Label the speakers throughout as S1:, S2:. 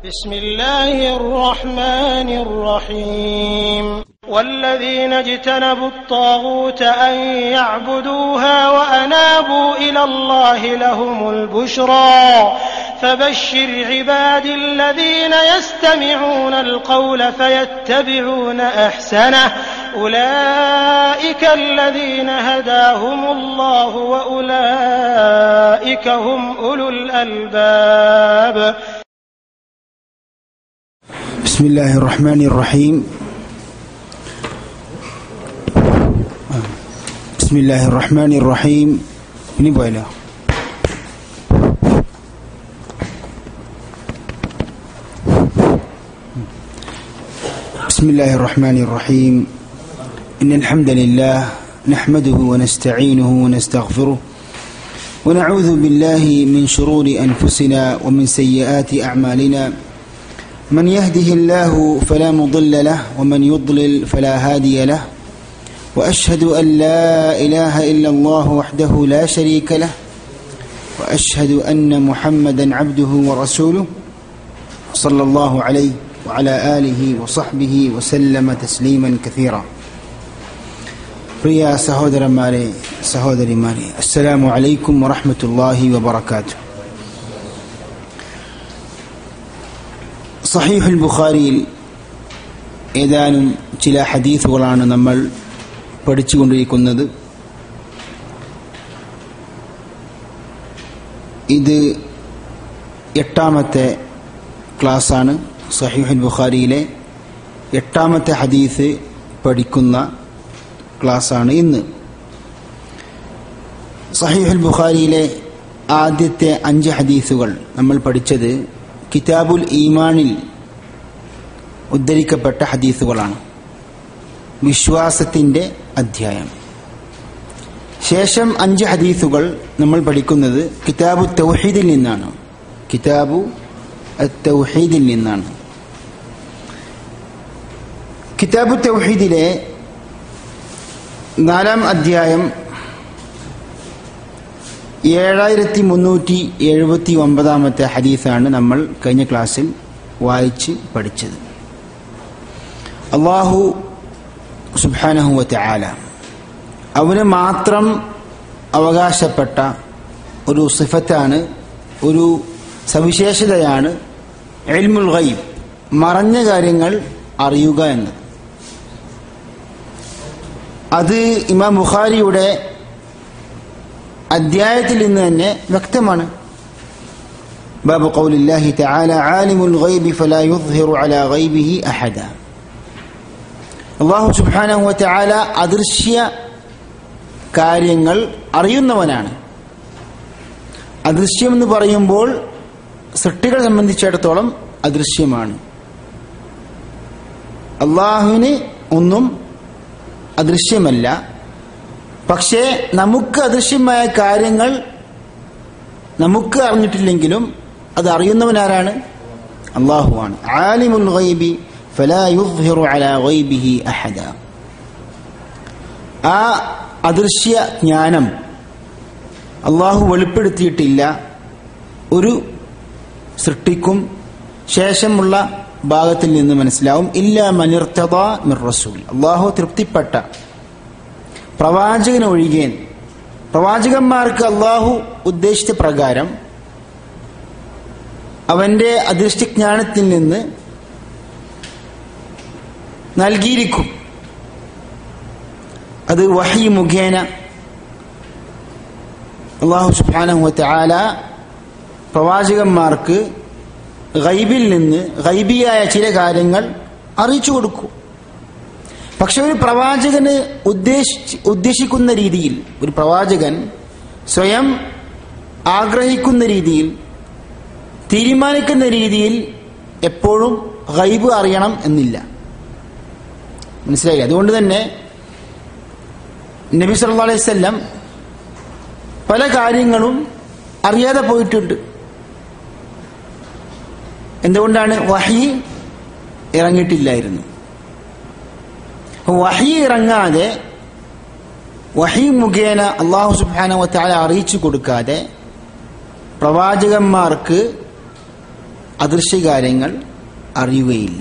S1: بسم الله الرحمن الرحيم والذين اجتنبوا الطاغوت أن يعبدوها وأنابوا إلى الله لهم البشرى فبشر عبادي الذين يستمعون القول فيتبعون أحسنه أولئك الذين هداهم الله وأولئك هم أولو الألباب
S2: بسم الله الرحمن الرحيم بسم الله الرحمن الرحيم ഇനി പോയല്ലോ بسم الله الرحمن الرحيم إن الحمد لله نحمده ونستعينه ونستغفره ونعوذ بالله من شرور أنفسنا ومن سيئات أعمالنا من يهده الله فلا مضل له ومن يضلل فلا هادي له واشهد ان لا اله الا الله وحده لا شريك له واشهد ان محمدا عبده ورسوله صلى الله عليه وعلى اله وصحبه وسلم تسليما كثيرا പ്രിയ സഹോദരന്മാരെ സഹോദരിമാരെ അസ്സലാമു അലൈക്കും വറഹ്മത്തുള്ളാഹി വബറകാതുഹു സഹീഹുൽ ബുഖാരിയിൽ ഏതാനും ചില ഹദീസുകളാണ് നമ്മൾ പഠിച്ചുകൊണ്ടിരിക്കുന്നത് ഇത് എട്ടാമത്തെ ക്ലാസ്സാണ് സഹീഹുൽ ബുഖാരിയിലെ എട്ടാമത്തെ ഹദീസ് പഠിക്കുന്ന ക്ലാസ്സാണ് ഇന്ന് സഹീഹുൽ ബുഖാരിയിലെ ആദ്യത്തെ അഞ്ച് ഹദീസുകൾ നമ്മൾ പഠിച്ചത് കിതാബുൽ ഈമാനിൽ ഉദ്ധരിക്കപ്പെട്ട ഹദീസുകളാണ് വിശ്വാസത്തിന്റെ അധ്യായം ശേഷം അഞ്ച് ഹദീസുകൾ നമ്മൾ പഠിക്കുന്നത് കിതാബു തൗഹീദിൽ നിന്നാണ് കിതാബു തൗഹീദിൽ നിന്നാണ് കിതാബു തൗഹീദിലെ നാലാം അധ്യായം ഏഴായിരത്തി മുന്നൂറ്റി എഴുപത്തി ഒമ്പതാമത്തെ ഹദീസാണ് നമ്മൾ കഴിഞ്ഞ ക്ലാസ്സിൽ വായിച്ച് പഠിച്ചത് അള്ളാഹു സുബാനഹുവത്തെ ആല അവന് മാത്രം അവകാശപ്പെട്ട ഒരു സിഫത്താണ് ഒരു സവിശേഷതയാണ് എൽമുൽ ഗൈബ് മറഞ്ഞ കാര്യങ്ങൾ അറിയുക എന്നത് അത് ഇമാം ബുഖാരിയുടെ അധ്യായത്തിൽ നിന്ന് തന്നെ വ്യക്തമാണ് ബാബു ഖൗലില്ലാഹി തആല ആലിമുൽ ഗൈബി ഫലാ യുദ്ഹിറു അലാ ഗൈബിഹി അഹദ അല്ലാഹു സുബ്ഹാനഹു വ തആല അദൃശ്യ കാര്യങ്ങൾ അറിയുന്നവനാണ് അദൃശ്യം എന്ന് പറയുമ്പോൾ സൃഷ്ടികളെ സംബന്ധിച്ചിടത്തോളം അദൃശ്യമാണ് അള്ളാഹുവിന് ഒന്നും അദൃശ്യമല്ല പക്ഷേ നമുക്ക് അദൃശ്യമായ കാര്യങ്ങൾ നമുക്ക് അറിഞ്ഞിട്ടില്ലെങ്കിലും അത് അറിയുന്നവനാരാണ് അള്ളാഹുവാണ് ആലിമുൽ ഗൈബി ഫലാ യുദ്ഹിറു അലാ ഗൈബിഹി അഹദ ആ അദൃശ്യ ജ്ഞാനം അള്ളാഹു വെളിപ്പെടുത്തിയിട്ടില്ല ഒരു സൃഷ്ടിക്കും ശേഷമുള്ള ഭാഗത്തിൽ നിന്ന് മനസ്സിലാവും ഇല്ല മനിർത്തത മിർ റസൂൽ അള്ളാഹു തൃപ്തിപ്പെട്ട പ്രവാചകൻ ഒഴികെ പ്രവാചകന്മാർക്ക് അള്ളാഹു ഉദ്ദേശിച്ച പ്രകാരം അവന്റെ അദൃഷ്ടജ്ഞാനത്തിൽ നിന്ന് നൽകിയിരിക്കും അത് വഹി മുഖേന അള്ളാഹു സുബാനഹുവത്തെ ആല പ്രവാചകന്മാർക്ക് ഗൈബിൽ നിന്ന് ഗൈബിയായ ചില കാര്യങ്ങൾ അറിയിച്ചു കൊടുക്കും പക്ഷെ ഒരു പ്രവാചകന് ഉദ്ദേശിച്ച് ഉദ്ദേശിക്കുന്ന രീതിയിൽ ഒരു പ്രവാചകൻ സ്വയം ആഗ്രഹിക്കുന്ന രീതിയിൽ തീരുമാനിക്കുന്ന രീതിയിൽ എപ്പോഴും ഗൈബ് അറിയണം എന്നില്ല മനസ്സിലായി അതുകൊണ്ട് തന്നെ നബി സല്ലാ അലൈഹി സ്വല്ലം പല കാര്യങ്ങളും അറിയാതെ പോയിട്ടുണ്ട് എന്തുകൊണ്ടാണ് വഹി ഇറങ്ങിയിട്ടില്ലായിരുന്നു വഹി ഇറങ്ങാതെ വഹി മുഖേന അള്ളാഹു സുബാന വത്താല അറിയിച്ചു കൊടുക്കാതെ പ്രവാചകന്മാർക്ക് അദൃശ്യകാര്യങ്ങൾ അറിയുകയില്ല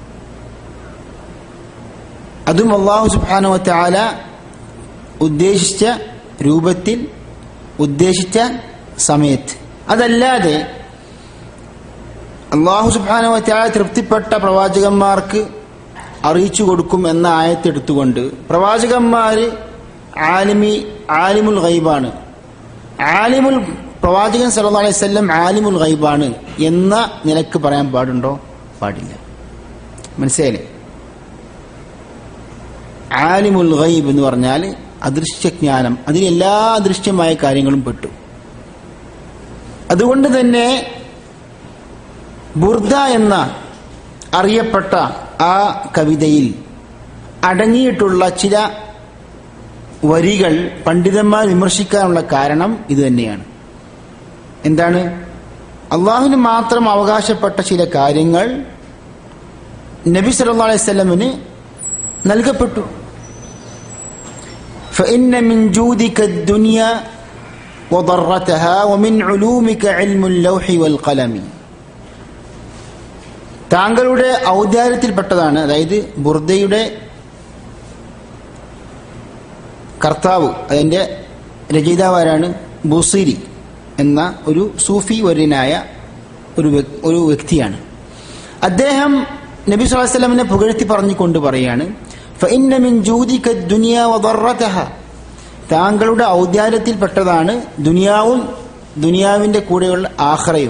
S2: അതും അള്ളാഹു സുബാനുവത്തെ ആല ഉദ്ദേശിച്ച രൂപത്തിൽ ഉദ്ദേശിച്ച സമയത്ത് അതല്ലാതെ അള്ളാഹു സുബാനുവത്തെ ആല തൃപ്തിപ്പെട്ട പ്രവാചകന്മാർക്ക് അറിയിച്ചു കൊടുക്കും എന്ന ആയത്തെടുത്തുകൊണ്ട് പ്രവാചകന്മാര് ആലിമി ആലിമുൽ ഗൈബാണ് ആലിമുൽ പ്രവാചകൻ സല്ലല്ലാഹു അലൈഹി വസല്ലം ആലിമുൽ ഗൈബാണ് എന്ന നിലക്ക് പറയാൻ പാടുണ്ടോ പാടില്ല മനസ്സിലായില്ലേ ആലിമുൽ ഗൈബ് എന്ന് പറഞ്ഞാൽ അദൃശ്യജ്ഞാനം അതിൽ എല്ലാ അദൃശ്യമായ കാര്യങ്ങളും പെട്ടു അതുകൊണ്ട് തന്നെ ബുർദ എന്ന അറിയപ്പെട്ട ആ കവിതയിൽ അടങ്ങിയിട്ടുള്ള ചില വരികൾ പണ്ഡിതന്മാർ വിമർശിക്കാനുള്ള കാരണം ഇത് തന്നെയാണ് എന്താണ് അള്ളാഹുവിന് മാത്രം അവകാശപ്പെട്ട ചില കാര്യങ്ങൾ നബി സല്ലല്ലാഹു അലൈഹി വസല്ലമന് നൽകപ്പെട്ടു فإن من جودك الدنيا وضرتها ومن علومك علم اللوح والقلم താങ്കളുടെ ഔദാര്യത്തിൽപ്പെട്ടതാണ് അതായത് ബുർദയുടെ കർത്താവ് അതിന്റെ രചയിതാവാരാണ് ബുസിരി എന്ന ഒരു സൂഫി വര്യനായ ഒരു വ്യക്- ഒരു വ്യക്തിയാണ് അദ്ദേഹം നബി സ്വല്ലല്ലാഹു അലൈഹി വസല്ലമനെ പുകഴ്ത്തി പറഞ്ഞുകൊണ്ട് പറയാണ് "ഫഇന്ന മിൻ ജൂദിക ദുനിയ വദറതഹ." താങ്കളുടെ ഔദാര്യത്തിൽപ്പെട്ടതാണ് ദുനിയാവും ദുനിയാവിന്റെ കൂടെയുള്ള ആഖറയും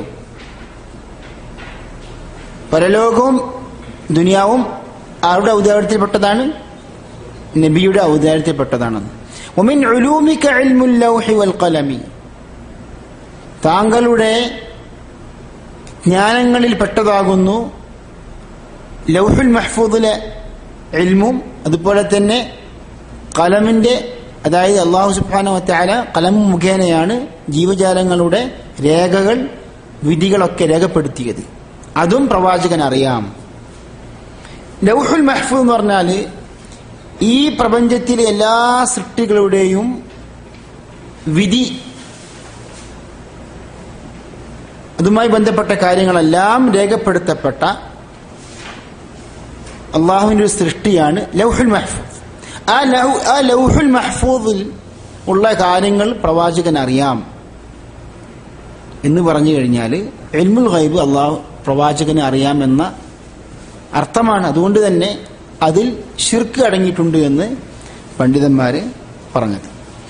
S2: പരലോകവും ദുനിയാവും ആരുടെ ഔദാര്യത്തിൽപ്പെട്ടതാണ് നബിയുടെ ഔദാര്യത്തിൽപ്പെട്ടതാണെന്ന് ഒമിൻ ഉലൂമിക ഇൽമുൽ ലൗഹി വൽ ഖലമി താങ്കളുടെ ജ്ഞാനങ്ങളിൽ പെട്ടതാകുന്നു ലൗഹുൽ മഹ്ഫൂദിലെ ഇൽമും അതുപോലെ തന്നെ കലമിന്റെ അതായത് അള്ളാഹു സുബ്ഹാനഹു വതആല കലം മുഖേനയാണ് ജീവജാലങ്ങളുടെ രേഖകൾ വിധികളൊക്കെ രേഖപ്പെടുത്തിയത് അതും പ്രവാചകൻ അറിയാം ലൗഹുൽ മഹ്ഫൂദ് എന്ന് പറഞ്ഞാൽ ഈ പ്രപഞ്ചത്തിലെ എല്ലാ സൃഷ്ടികളുടെയും വിധി അതുമായി ബന്ധപ്പെട്ട കാര്യങ്ങളെല്ലാം രേഖപ്പെടുത്തപ്പെട്ട അള്ളാഹുവിന്റെ ഒരു സൃഷ്ടിയാണ് ലൗഹുൽ മഹ്ഫൂദ് ആ ലൗ ആ ലൗഹുൽ മഹ്ഫൂദിൽ ഉള്ള കാര്യങ്ങൾ പ്രവാചകൻ അറിയാം എന്ന് പറഞ്ഞു കഴിഞ്ഞാൽ എൽമുൽ ഗൈബ് അള്ളാഹു പ്രവാചകന് അറിയാമെന്ന അർത്ഥമാണ് അതുകൊണ്ട് തന്നെ അതിൽ ഷിർക്ക് അടങ്ങിയിട്ടുണ്ട് എന്ന് പണ്ഡിതന്മാര് പറഞ്ഞത്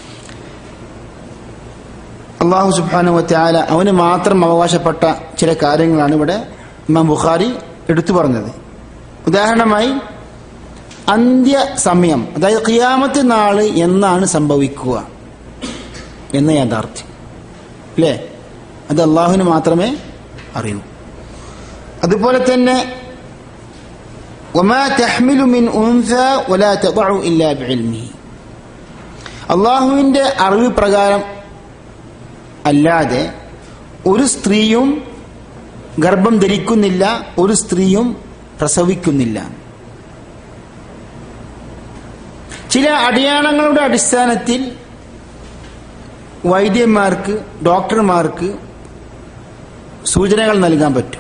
S2: അള്ളാഹു സുബാനു വത്യാല അവന് മാത്രം അവകാശപ്പെട്ട ചില കാര്യങ്ങളാണ് ഇവിടെ ഇമാം ബുഖാരി എടുത്തു പറഞ്ഞത് ഉദാഹരണമായി അന്ത്യ സമയം അതായത് ഖിയാമത്ത് നാള് എന്നാണ് സംഭവിക്കുക എന്ന യാഥാർത്ഥ്യം അല്ലേ അത് അള്ളാഹുവിന് മാത്രമേ അറിയൂ അതുപോലെ തന്നെ وما تحمل من أنثى ولا تضع إلا بعلمه അള്ളാഹുവിന്റെ അറിവ് പ്രകാരം അല്ലാതെ ഒരു സ്ത്രീയും ഗർഭം ധരിക്കുന്നില്ല ഒരു സ്ത്രീയും പ്രസവിക്കുന്നില്ല ചില അടയാളങ്ങളുടെ അടിസ്ഥാനത്തിൽ വൈദ്യന്മാർക്ക് ഡോക്ടർമാർക്ക് സൂചനകൾ നൽകാൻ പറ്റും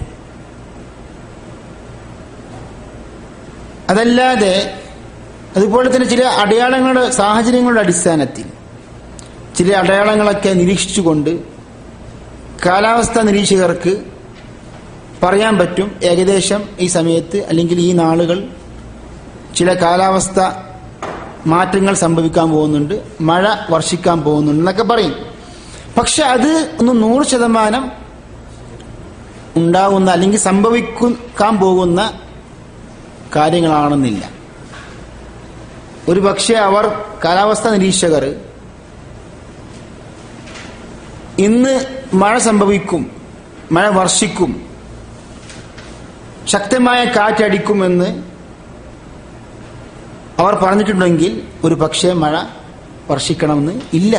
S2: അതല്ലാതെ അതുപോലെ തന്നെ ചില അടയാളങ്ങളുടെ സാഹചര്യങ്ങളുടെ അടിസ്ഥാനത്തിൽ ചില അടയാളങ്ങളൊക്കെ നിരീക്ഷിച്ചുകൊണ്ട് കാലാവസ്ഥാ നിരീക്ഷകർക്ക് പറയാൻ പറ്റും ഏകദേശം ഈ സമയത്ത് അല്ലെങ്കിൽ ഈ നാളുകൾ ചില കാലാവസ്ഥ മാറ്റങ്ങൾ സംഭവിക്കാൻ പോകുന്നുണ്ട് മഴ വർഷിക്കാൻ പോകുന്നുണ്ട് എന്നൊക്കെ പറയും പക്ഷെ അത് ഒന്ന് നൂറ് ശതമാനം ഉണ്ടാകുന്ന അല്ലെങ്കിൽ സംഭവിക്കാൻ പോകുന്ന കാര്യങ്ങളാണെന്നില്ല ഒരു പക്ഷേ അവർ കാലാവസ്ഥാ നിരീക്ഷകർ ഇന്ന് മഴ സംഭവിക്കും മഴ വർഷിക്കും ശക്തമായ കാറ്റടിക്കുമെന്ന് അവർ പറഞ്ഞിട്ടുണ്ടെങ്കിൽ ഒരു പക്ഷേ മഴ വർഷിക്കണമെന്ന് ഇല്ല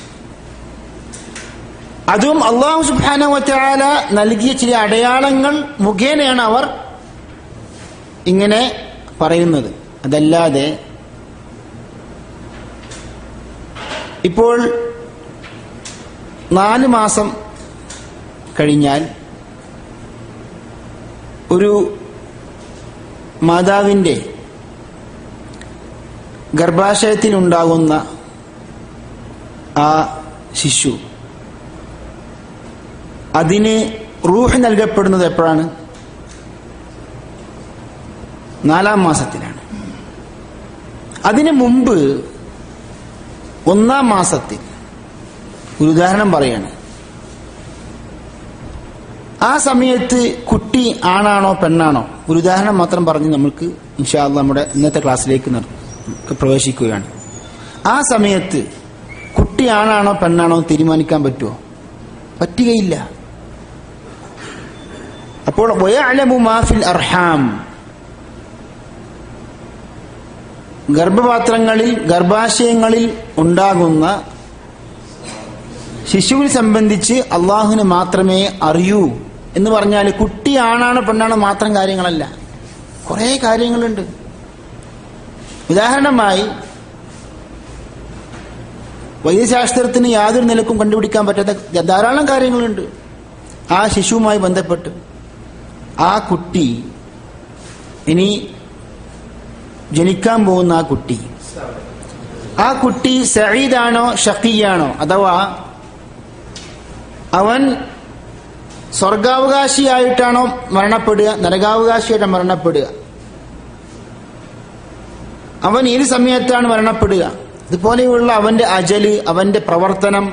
S2: അതും അള്ളാഹു സുബാന വറ്റാല നൽകിയ ചില അടയാളങ്ങൾ മുഖേനയാണ് അവർ ഇങ്ങനെ പറയുന്നത് അതല്ലാതെ ഇപ്പോൾ നാല് മാസം കഴിഞ്ഞാൽ ഒരു മാതാവിൻ്റെ ഗർഭാശയത്തിലുണ്ടാകുന്ന ആ ശിശു അതിന് റൂഹ് നൽകപ്പെടുന്നത് എപ്പോഴാണ് നാലാം മാസത്തിലാണ് അതിനു മുമ്പ് ഒന്നാം മാസത്തിൽ ഒരു ഉദാഹരണം പറയാണ് ആ സമയത്ത് കുട്ടി ആണാണോ പെണ്ണാണോ ഒരു ഉദാഹരണം മാത്രം പറഞ്ഞ് നമുക്ക് ഇൻഷാല്ല നമ്മുടെ ഇന്നത്തെ ക്ലാസ്സിലേക്ക് നിർ- പ്രവേശിക്കുകയാണ് ആ സമയത്ത് കുട്ടി ആണാണോ പെണ്ണാണോ എന്ന് തീരുമാനിക്കാൻ പറ്റുമോ പറ്റുകയില്ല അപ്പോൾ വയഅലമു മാ ഫിൽ അർഹാം ഗർഭപാത്രങ്ങളിൽ ഗർഭാശയങ്ങളിൽ ഉണ്ടാകുന്ന ശിശുവിനെ സംബന്ധിച്ച് അള്ളാഹുവിന് മാത്രമേ അറിയൂ എന്ന് പറഞ്ഞാൽ കുട്ടി ആണാണോ പെണ്ണാണോ മാത്രം കാര്യങ്ങളല്ല കുറേ കാര്യങ്ങളുണ്ട് ഉദാഹരണമായി വൈദ്യശാസ്ത്രത്തിന് യാതൊരു നിലക്കും കണ്ടുപിടിക്കാൻ പറ്റാത്ത ധാരാളം കാര്യങ്ങളുണ്ട് ആ ശിശുവുമായി ബന്ധപ്പെട്ട് ആ കുട്ടി ഇനി ജനിക്കാൻ പോകുന്ന ആ കുട്ടി ആ കുട്ടി സഈദാണോ ഷക്കിയാണോ അഥവാ അവൻ സ്വർഗാവകാശിയായിട്ടാണോ മരണപ്പെടുക നരകാവകാശിയായിട്ട് മരണപ്പെടുക അവൻ ഏത് സമയത്താണ് മരണപ്പെടുക ഇതുപോലെയുള്ള അവന്റെ അജല് അവന്റെ പ്രവർത്തനം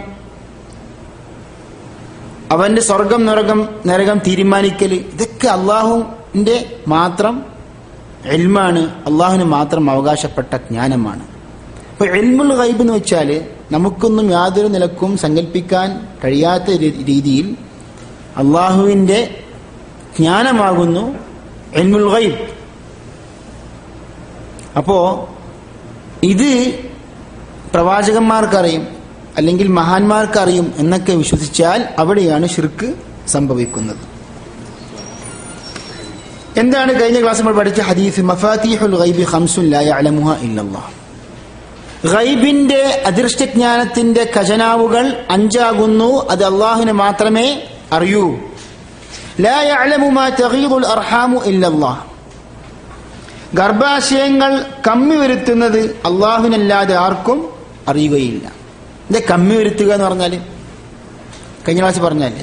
S2: അവന്റെ സ്വർഗം നരകം നരകം തീരുമാനിക്കൽ ഇതൊക്കെ അള്ളാഹുവിന്റെ മാത്രം എൽമാണ് അള്ളാഹുവിന് മാത്രം അവകാശപ്പെട്ട ജ്ഞാനമാണ് അപ്പൊ എൽമുൽ ഗൈബ് എന്ന് വെച്ചാൽ നമുക്കൊന്നും യാതൊരു നിലക്കും സങ്കല്പിക്കാൻ കഴിയാത്ത രീ- രീതിയിൽ അള്ളാഹുവിന്റെ ജ്ഞാനമാകുന്നു എൽമുൽ ഗൈബ് അപ്പോ ഇത് പ്രവാചകന്മാർക്കറിയും അല്ലെങ്കിൽ മഹാന്മാർക്കറിയും എന്നൊക്കെ വിശ്വസിച്ചാൽ അവിടെയാണ് ഷിർക്ക് സംഭവിക്കുന്നത് എന്താണ് കഴിഞ്ഞ ക്ലാസ് നമ്മൾ പഠിച്ച ഹദീസ് മഫാത്തിഹുൽ ഗൈബി ഖംസുൻ ലാ യഅലമുഹ ഇല്ലല്ലാഹ് ഗൈബിന്റെ അദൃഷ്ടജ്ഞാനത്തിന്റെ ഖജനാവുകൾ അഞ്ചാകുന്നു അത് അള്ളാഹുവിന് മാത്രമേ അറിയൂ ലാ യഅലമു മാ തഗീദുൽ അർഹാമു ഇല്ലല്ലാഹ് ഗർഭാശയങ്ങൾ കമ്മി വരുത്തുന്നത് അള്ളാഹുവിനല്ലാതെ ആർക്കും അറിയുകയില്ല എന്താ കമ്മി വരുത്തുക എന്ന് പറഞ്ഞാല് കഴിഞ്ഞ ക്ലാസ് പറഞ്ഞല്ലേ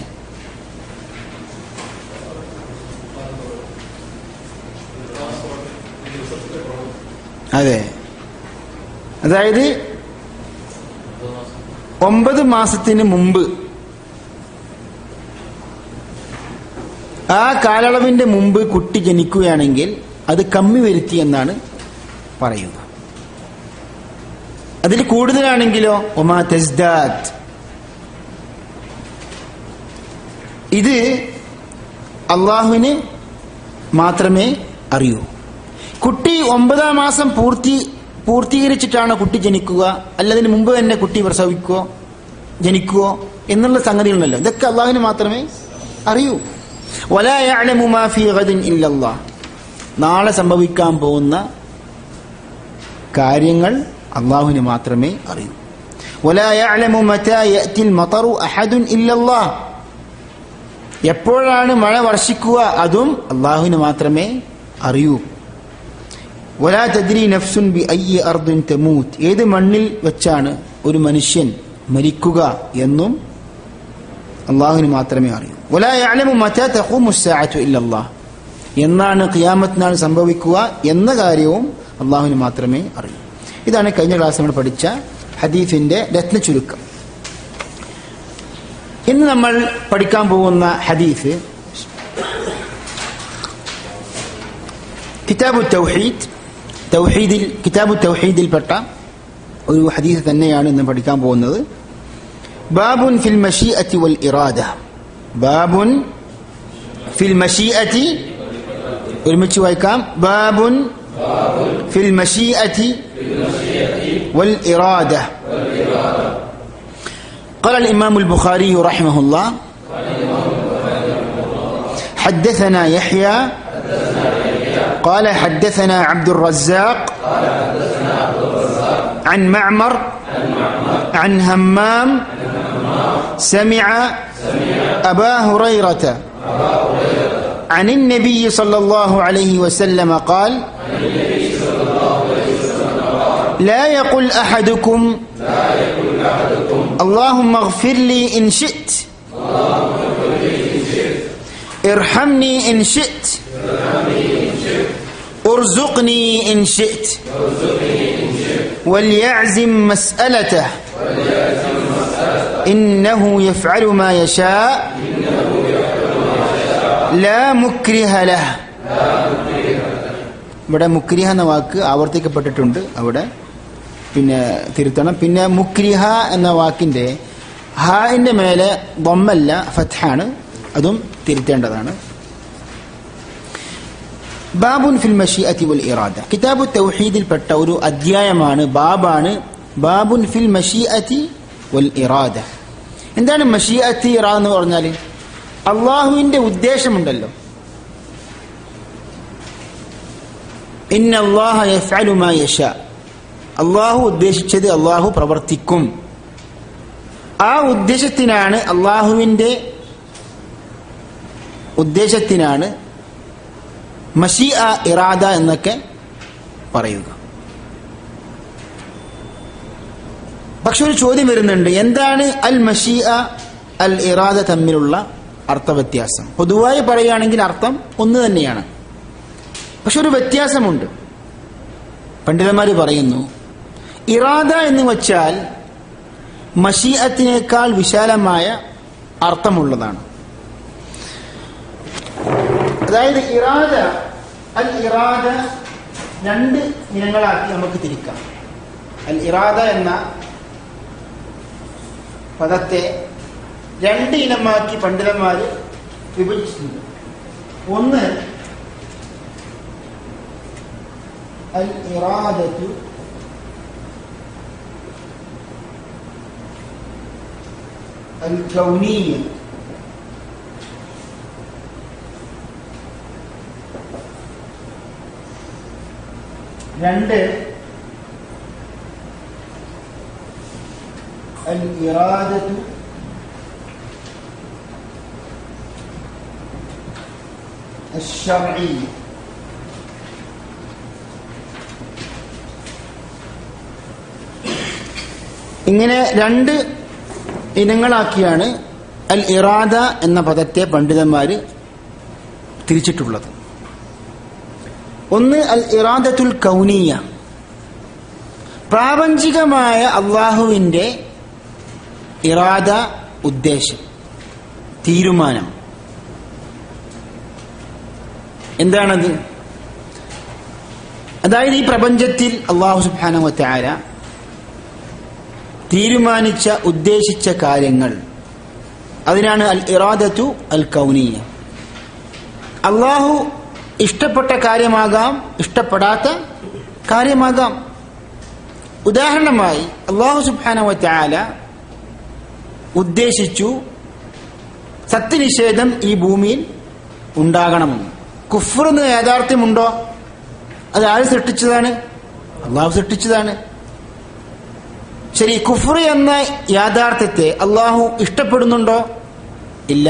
S2: അതെ അതായത് ഒമ്പത് മാസത്തിന് മുമ്പ് ആ കാലയളവിന്റെ മുമ്പ് കുട്ടി ജനിക്കുകയാണെങ്കിൽ അത് കമ്മി വരുത്തി എന്നാണ് പറയുക അതിൽ കൂടുതലാണെങ്കിലോ ഒമാ തെസ്ദാദ് ഇത് അള്ളാഹുവിന് മാത്രമേ അറിയൂ കുട്ടി ഒമ്പതാം മാസം പൂർത്തി പൂർത്തീകരിച്ചിട്ടാണ് കുട്ടി ജനിക്കുക അല്ലതിന് മുമ്പ് തന്നെ കുട്ടി പ്രസവിക്കുകയോ ജനിക്കുകയോ എന്നുള്ള സംഗതികളുണ്ടല്ലോ ഇതൊക്കെ അള്ളാഹുവിന് മാത്രമേ അറിയൂ വലാ യഅലമു മാ ഫീ ഗദിൻ ഇല്ലല്ലാഹ് നാളെ സംഭവിക്കാൻ പോകുന്ന കാര്യങ്ങൾ അള്ളാഹുവിന് മാത്രമേ അറിയൂ വലാ യഅലമു മതാ യഅതിൽ മതറു അഹദുൻ ഇല്ലല്ലാഹ് എപ്പോഴാണ് മഴ വർഷിക്കുക അതും അള്ളാഹുവിന് മാത്രമേ അറിയൂ വലാ തദ്രി നഫ്സുൻ ബി അയ്യ അർദിൻ തമൂത്ത് ഏത് മണ്ണിൽ വെച്ചാണ് ഒരു മനുഷ്യൻ മരിക്കുക എന്നും അള്ളാഹുവിന് മാത്രമേ അറിയൂ വലാ യഅലമു മതാ തഖൂമു സ്സാഅതു ഇല്ലല്ലാഹ് എന്നാണ് ഖിയാമത്ത് നാൾ സംഭവിക്കുക എന്ന കാര്യവും അള്ളാഹുവിന് മാത്രമേ അറിയൂ ഇതാണ് കഴിഞ്ഞ ക്ലാസ് നമ്മൾ പഠിച്ച ഹദീഫിന്റെ രത്ന ചുരുക്കം ഇന്ന് നമ്മൾ പഠിക്കാൻ പോകുന്ന ഹദീഫ് കിതാബു തൗഹീദ് തൗഹീദിൽ കിതാബു തൗഹീദിൽപ്പെട്ട ഒരു ഹദീസ് തന്നെയാണ് ഇന്ന് പഠിക്കാൻ പോകുന്നത് ബാബുൻ ഫിൽ മഷീഅത്തി വൽ ഇറാദ ബാബുൻ ഫിൽ മഷീഅത്തി ഒരുമിച്ച് വായിക്കാം ബാബുൻ ഫിൽ മഷീഅത്തി വൽ ഇറാദ قال الإمام البخاري رحمه الله حدثنا يحيى قال حدثنا عبد الرزاق عن معمر عن همام سمع أبا هريرة عن النبي صلى الله عليه وسلم قال لا يقل أحدكم اللهم اغفر لي إن شئت ارحمني إن شئت ارزقني إن شئت وليعزم مسألته إنه يفعل ما يشاء لا مكره له ഇവിടെ മുക്രിഹ എന്ന വാക്ക് ആവർത്തിക്കപ്പെട്ടിട്ടുണ്ട് അവിടെ പിന്നെ തിരുത്തണം പിന്നെ മുക്രിഹ എന്ന വാക്കിന്റെ ഹാന്റെ മേലെ ബൊമ്മല്ല ഫത്ഹാണ് അതും തിരുത്തേണ്ടതാണ് ബാബുൻ ഫിൽ മഷീഅത്തി വൽ ഇറാദ കിതാബു തൗഹീദിൽപ്പെട്ട ഒരു അധ്യായമാണ് ബാബാണ് ബാബുൻ ഫിൽ മഷീഅത്തി വൽ ഇറാദ എന്താണ് മഷീഅത്തി ഇറാദ എന്ന് പറഞ്ഞാൽ അള്ളാഹുവിന്റെ ഉദ്ദേശമുണ്ടല്ലോ ഇന്ന അള്ളാഹ യഫ്അലു മാ യശാ അള്ളാഹു ഉദ്ദേശിച്ചത് അള്ളാഹു പ്രവർത്തിക്കും ആ ഉദ്ദേശത്തിനാണ് അള്ളാഹുവിന്റെ ഉദ്ദേശത്തിനാണ് മഷീ ഇറാദ എന്നൊക്കെ പറയുക പക്ഷെ ഒരു ചോദ്യം വരുന്നുണ്ട് എന്താണ് അൽ മഷീ അൽ ഇറാദ തമ്മിലുള്ള അർത്ഥവ്യത്യാസം പൊതുവായി പറയുകയാണെങ്കിൽ അർത്ഥം ഒന്ന് തന്നെയാണ് പക്ഷെ ഒരു വ്യത്യാസമുണ്ട് പണ്ഡിതന്മാർ പറയുന്നു ഇറാദ എന്ന് വച്ചാൽ മഷീഅത്തിനേക്കാൾ വിശാലമായ അർത്ഥമുള്ളതാണ് അതായത് ഇറാദ അൽ ഇറാദ രണ്ട് ഇനങ്ങളാക്കി നമുക്ക് തിരിക്കാം അൽ ഇറാദ എന്ന പദത്തെ രണ്ട് ഇനമാക്കി പണ്ഡിതന്മാർ വിഭജിച്ചിട്ടുണ്ട് ഒന്ന് അൽ ഇറാദത്തു അൽ കൗനീയ രണ്ട് അൽ ഇറാദത്തു الشرعي ഇങ്ങനെ രണ്ട് ഇനങ്ങളാക്കിയാണ് അൽ ഇറാദ എന്ന പദത്തെ പണ്ഡിതന്മാർ തിരിച്ചിട്ടുള്ളത് ഒന്ന് അൽ ഇറാദത്തുൽ കൗനീയ പ്രാപഞ്ചികമായ അള്ളാഹുവിന്റെ ഇറാദ ഉദ്ദേശം തീരുമാനം എന്താണത് അതായത് ഈ പ്രപഞ്ചത്തിൽ അള്ളാഹു സുബാനവത്താര തീരുമാനിച്ച ഉദ്ദേശിച്ച കാര്യങ്ങൾ അതിനാണ് അൽ ഇറാദത്തു അൽ കൗനീയ അള്ളാഹു ഇഷ്ടപ്പെട്ട കാര്യമാകാം ഇഷ്ടപ്പെടാത്ത കാര്യമാകാം ഉദാഹരണമായി അള്ളാഹു സുബാനവത്താല ഉദ്ദേശിച്ചു സത്യനിഷേധം ഈ ഭൂമിയിൽ ഉണ്ടാകണമെന്ന് കുഫർ എന്ന് യാഥാർത്ഥ്യമുണ്ടോ അത് ആര് സൃഷ്ടിച്ചതാണ് അള്ളാഹു സൃഷ്ടിച്ചതാണ് ശരി കുഫർ എന്ന യാഥാർത്ഥ്യത്തെ അള്ളാഹു ഇഷ്ടപ്പെടുന്നുണ്ടോ ഇല്ല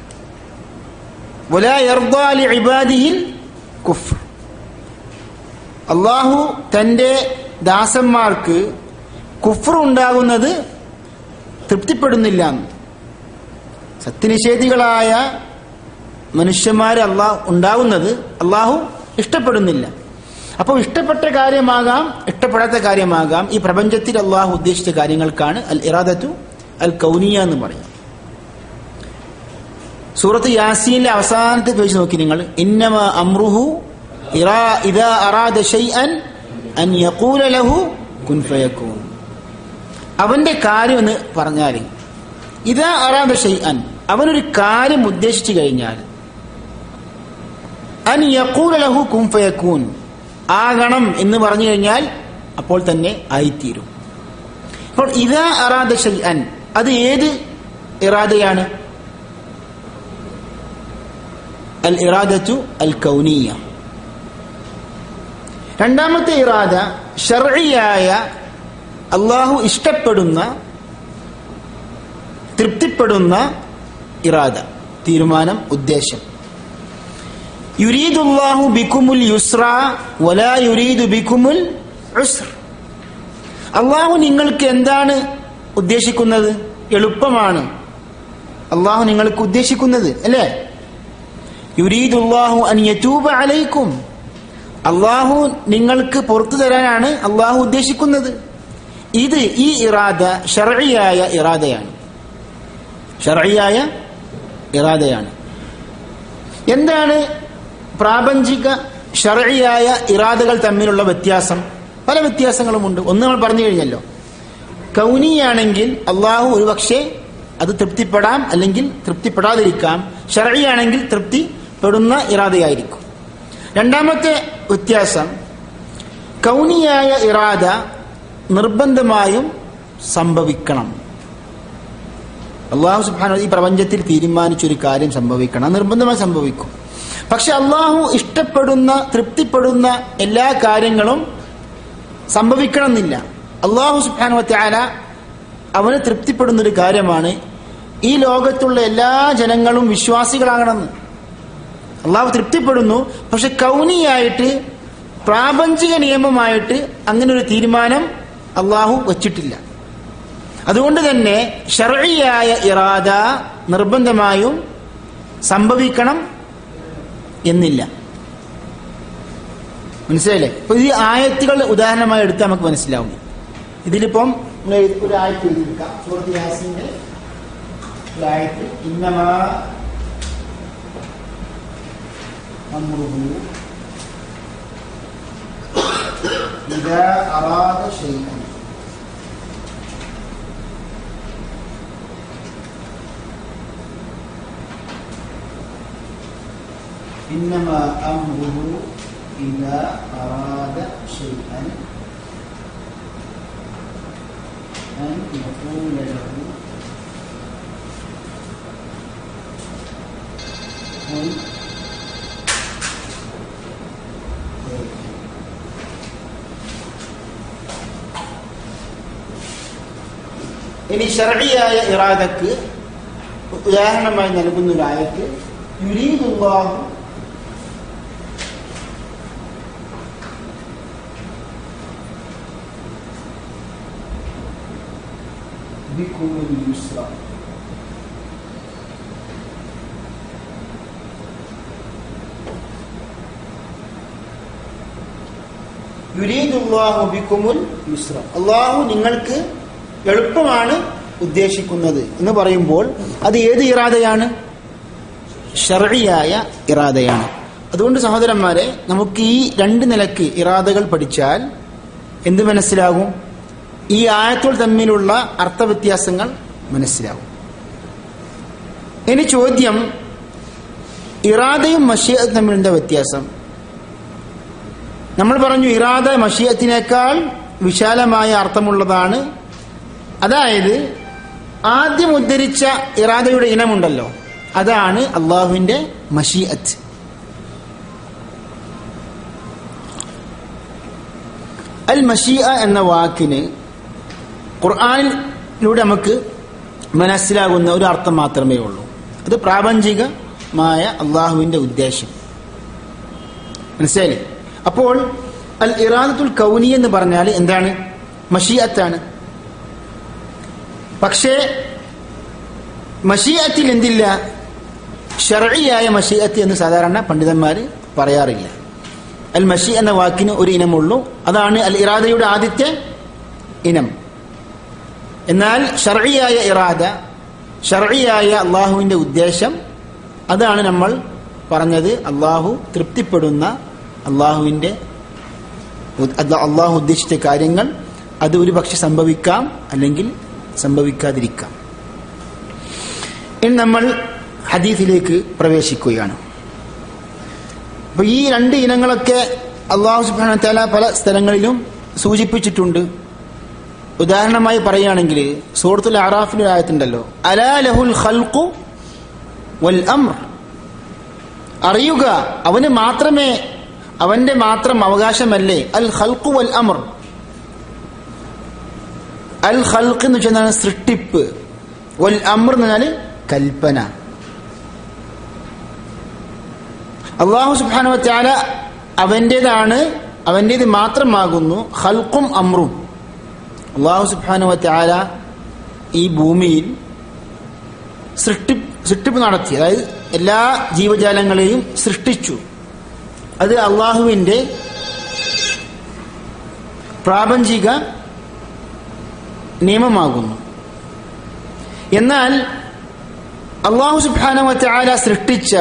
S2: ഇബാദിഹിൽ കുഫർ അള്ളാഹു തന്റെ ദാസന്മാർക്ക് കുഫർ ഉണ്ടാകുന്നത് തൃപ്തിപ്പെടുന്നില്ല സത്യനിഷേധികളായ മനുഷ്യന്മാർ അള്ളാഹു ഉണ്ടാകുന്നത് അള്ളാഹു ഇഷ്ടപ്പെടുന്നില്ല അപ്പോൾ ഇഷ്ടപ്പെട്ട കാര്യമാകാം ഇഷ്ടപ്പെടാത്ത കാര്യമാകാം ഈ പ്രപഞ്ചത്തിൽ അള്ളാഹു ഉദ്ദേശിച്ച കാര്യങ്ങൾക്കാണ് അൽ ഇറാദത്തു അൽ കൗനിയ എന്ന് പറയും സൂറത്ത് യാസീനിലെ അവസാനത്തെ പേജ് നോക്കി നിങ്ങൾ ഇന്നമ അമ്രുഹു ഇദാ അറാദ ഷൈഅൻ അൻ യഖൂല ലഹു കുൻ ഫയകൂൻ അവന്റെ കാര്യം എന്ന് പറഞ്ഞാൽ ഇതാ അറാദ ഷൈഅൻ അവനൊരു കാര്യം ഉദ്ദേശിച്ചു കഴിഞ്ഞാൽ അൻ യഖൂല ലഹു കുൻ ഫയകൂൻ ആകണം എന്ന് പറഞ്ഞു കഴിഞ്ഞാൽ അപ്പോൾ തന്നെ ആയിത്തീരും അപ്പോൾ ഇതാ അറാദ ഷൈഅൻ അത് ഏത് ഇറാദയാണ് അൽ ഇറാദത്തു അൽ കൗനീയ രണ്ടാമത്തെ ഇറാദ ഷർഇയായ അള്ളാഹു ഇഷ്ടപ്പെടുന്ന തൃപ്തിപ്പെടുന്ന ഇറാദ തീരുമാനം ഉദ്ദേശം യുരീദുല്ലാഹു ബിക്കുമുൽ യുസ്ര വലാ യുരീദു ബിക്കുമുൽ ഉസ്ർ അള്ളാഹു നിങ്ങൾക്ക് എന്താണ് ഉദ്ദേശിക്കുന്നത് എളുപ്പമാണ് അള്ളാഹു നിങ്ങൾക്ക് ഉദ്ദേശിക്കുന്നത് അല്ലേ യുരീദുല്ലാഹു അൻ യതൂബ അലൈക്കും അള്ളാഹു നിങ്ങൾക്ക് പുറത്തു തരാനാണ് അള്ളാഹു ഉദ്ദേശിക്കുന്നത് ഇത് ഈ ഇറാദ ഷർഇയായ ഇറാദയാണ് ഷർഇയായ ഇറാദയാണ് എന്താണ് പ്രാപഞ്ചിക ഷർഇയായ ഇറാദകൾ തമ്മിലുള്ള വ്യത്യാസം പല വ്യത്യാസങ്ങളുമുണ്ട് ഒന്ന് നമ്മൾ പറഞ്ഞു കഴിഞ്ഞല്ലോ കൗനിയാണെങ്കിൽ അള്ളാഹു ഒരുപക്ഷെ അത് തൃപ്തിപ്പെടാം അല്ലെങ്കിൽ തൃപ്തിപ്പെടാതിരിക്കാം ഷർഇയാണെങ്കിൽ തൃപ്തിപ്പെടുന്ന ഇറാദയായിരിക്കും രണ്ടാമത്തെ വ്യത്യാസം കൗനിയായ ഇറാദ നിർബന്ധമായും സംഭവിക്കണം അള്ളാഹു സുബാന ഈ പ്രപഞ്ചത്തിൽ തീരുമാനിച്ചൊരു കാര്യം സംഭവിക്കണം അത് നിർബന്ധമായി സംഭവിക്കും പക്ഷെ അള്ളാഹു ഇഷ്ടപ്പെടുന്ന തൃപ്തിപ്പെടുന്ന എല്ലാ കാര്യങ്ങളും സംഭവിക്കണമെന്നില്ല അള്ളാഹു സുബാനുവത്യാല അവന് തൃപ്തിപ്പെടുന്ന ഒരു കാര്യമാണ് ഈ ലോകത്തുള്ള എല്ലാ ജനങ്ങളും വിശ്വാസികളാകണമെന്ന് അള്ളാഹു തൃപ്തിപ്പെടുന്നു പക്ഷെ കൗനിയായിട്ട് പ്രാപഞ്ചിക നിയമമായിട്ട് അങ്ങനെ ഒരു തീരുമാനം അള്ളാഹു വച്ചിട്ടില്ല അതുകൊണ്ട് തന്നെ ഷർഇയായ ഇറാദ നിർബന്ധമായും സംഭവിക്കണം എന്നില്ല മനസ്സിലായില്ലേ ഇപ്പൊ ഈ ആയത്തുകൾ ഉദാഹരണമായി എടുത്താൽ നമുക്ക് മനസ്സിലാവും ഇതിലിപ്പം നമ്മൾ എഴുതി- ഒരു ആയത്ത് എഴുതിയെടുക്കാം സൂറത്ത് യാസീന്റെ ഒരു ആയത്ത് ഇന്നമാ അമ്രുഹു ഇദാ അറാദ ശൈഅൻ إنما أمره إذا أراد شيئا أن يقول له كن فيكون. ഇനി ഷർഇയായ ഇറാദക്ക് ഉദാഹരണമായി നൽകുന്ന ഒരു ആയത്ത് യുരീദുല്ലാഹു بكم اليسر യുരീദുല്ലാഹു ബിക്കുമുൽ യുസ്ര അള്ളാഹു നിങ്ങൾക്ക് എളുപ്പമാണ് ഉദ്ദേശിക്കുന്നത് എന്ന് പറയുമ്പോൾ അത് ഏത് ഇറാദയാണ് ഷർഇയായ ഇറാദയാണ് അതുകൊണ്ട് സഹോദരന്മാരെ നമുക്ക് ഈ രണ്ട് നിലക്ക് ഇറാദകൾ പഠിച്ചാൽ എന്ത് മനസ്സിലാകും ഈ ആയത്തുകൾ തമ്മിലുള്ള അർത്ഥവ്യത്യാസങ്ങൾ മനസ്സിലാവും ഇനി ചോദ്യം ഇറാദയും മഷിയത്തും തമ്മിൽ എന്താ വ്യത്യാസം നമ്മൾ പറഞ്ഞു ഇറാദ മഷിയത്തിനേക്കാൾ വിശാലമായ അർത്ഥമുള്ളതാണ് അതായത് ആദ്യം ഉദ്ധരിച്ച ഇറാദയുടെ ഇനമുണ്ടല്ലോ അതാണ് അള്ളാഹുവിന്റെ മഷീഅത്ത് അൽ മഷീഅ എന്ന വാക്കിന് ഖുർആാനിലൂടെ നമുക്ക് മനസ്സിലാകുന്ന ഒരു അർത്ഥം മാത്രമേ ഉള്ളൂ അത് പ്രാപഞ്ചികമായ അള്ളാഹുവിന്റെ ഉദ്ദേശം മനസ്സിലായില്ലേ അപ്പോൾ അൽ ഇറാദത്തുൽ കൗനി എന്ന് പറഞ്ഞാൽ എന്താണ് മഷീഅത്താണ് പക്ഷേ മഷീഅത്തിൽ എന്തില്ല ഷർഇയായ മഷീഅത്ത് എന്ന് സാധാരണ പണ്ഡിതന്മാർ പറയാറില്ല അൽ മഷി എന്ന വാക്കിന് ഒരു ഇനമുള്ളൂ അതാണ് അൽ ഇറാദയുടെ ആദ്യത്തെ ഇനം എന്നാൽ ഷർഇയായ ഇറാദ ഷർഇയായ അള്ളാഹുവിന്റെ ഉദ്ദേശം അതാണ് നമ്മൾ പറഞ്ഞത് അള്ളാഹു തൃപ്തിപ്പെടുന്ന അള്ളാഹുവിന്റെ ഉ- അത് അള്ളാഹു ഉദ്ദേശിച്ച കാര്യങ്ങൾ അത് ഒരു പക്ഷെ സംഭവിക്കാം അല്ലെങ്കിൽ സംഭവിക്കാതിരിക്കാം ഇനി നമ്മൾ ഹദീസിലേക്ക് പ്രവേശിക്കുകയാണ് അപ്പൊ ഈ രണ്ട് ഇനങ്ങളൊക്കെ അള്ളാഹു സുബ്ഹാനഹു വ തആല പല സ്ഥലങ്ങളിലും സൂചിപ്പിച്ചിട്ടുണ്ട് ഉദാഹരണമായി പറയുകയാണെങ്കിൽ സൂറത്തുൽ അറാഫിൽ ആയത്തുണ്ടല്ലോ അലാ ലഹുൽ ഖൽഖു വൽ അംർ അറിയുക അവന് മാത്രമേ അവന്റെ മാത്രം അവകാശമല്ലേ അൽ ഖൽഖു വൽ അമർ അൽ ഖൽഖ് എന്ന് വെച്ചാൽ എന്താണ്? സൃഷ്ടിപ്പ് വൽ അമർ എന്ന് പറഞ്ഞാൽ കൽപ്പന അള്ളാഹു സുബാനു ചാല അവൻ്റേതാണ് അവൻ്റേത് മാത്രമാകുന്നു ഹൽക്കും അമ്രും അള്ളാഹു സുബാനു ചാല ഈ ഭൂമിയിൽ സൃഷ്ടി സൃഷ്ടിപ്പ് നടത്തി അതായത് എല്ലാ ജീവജാലങ്ങളെയും സൃഷ്ടിച്ചു അത് അള്ളാഹുവിൻ്റെ പ്രാപഞ്ചിക നിയമമാകുന്നു എന്നാൽ അള്ളാഹു സുബാനവത്തെ ആല സൃഷ്ടിച്ച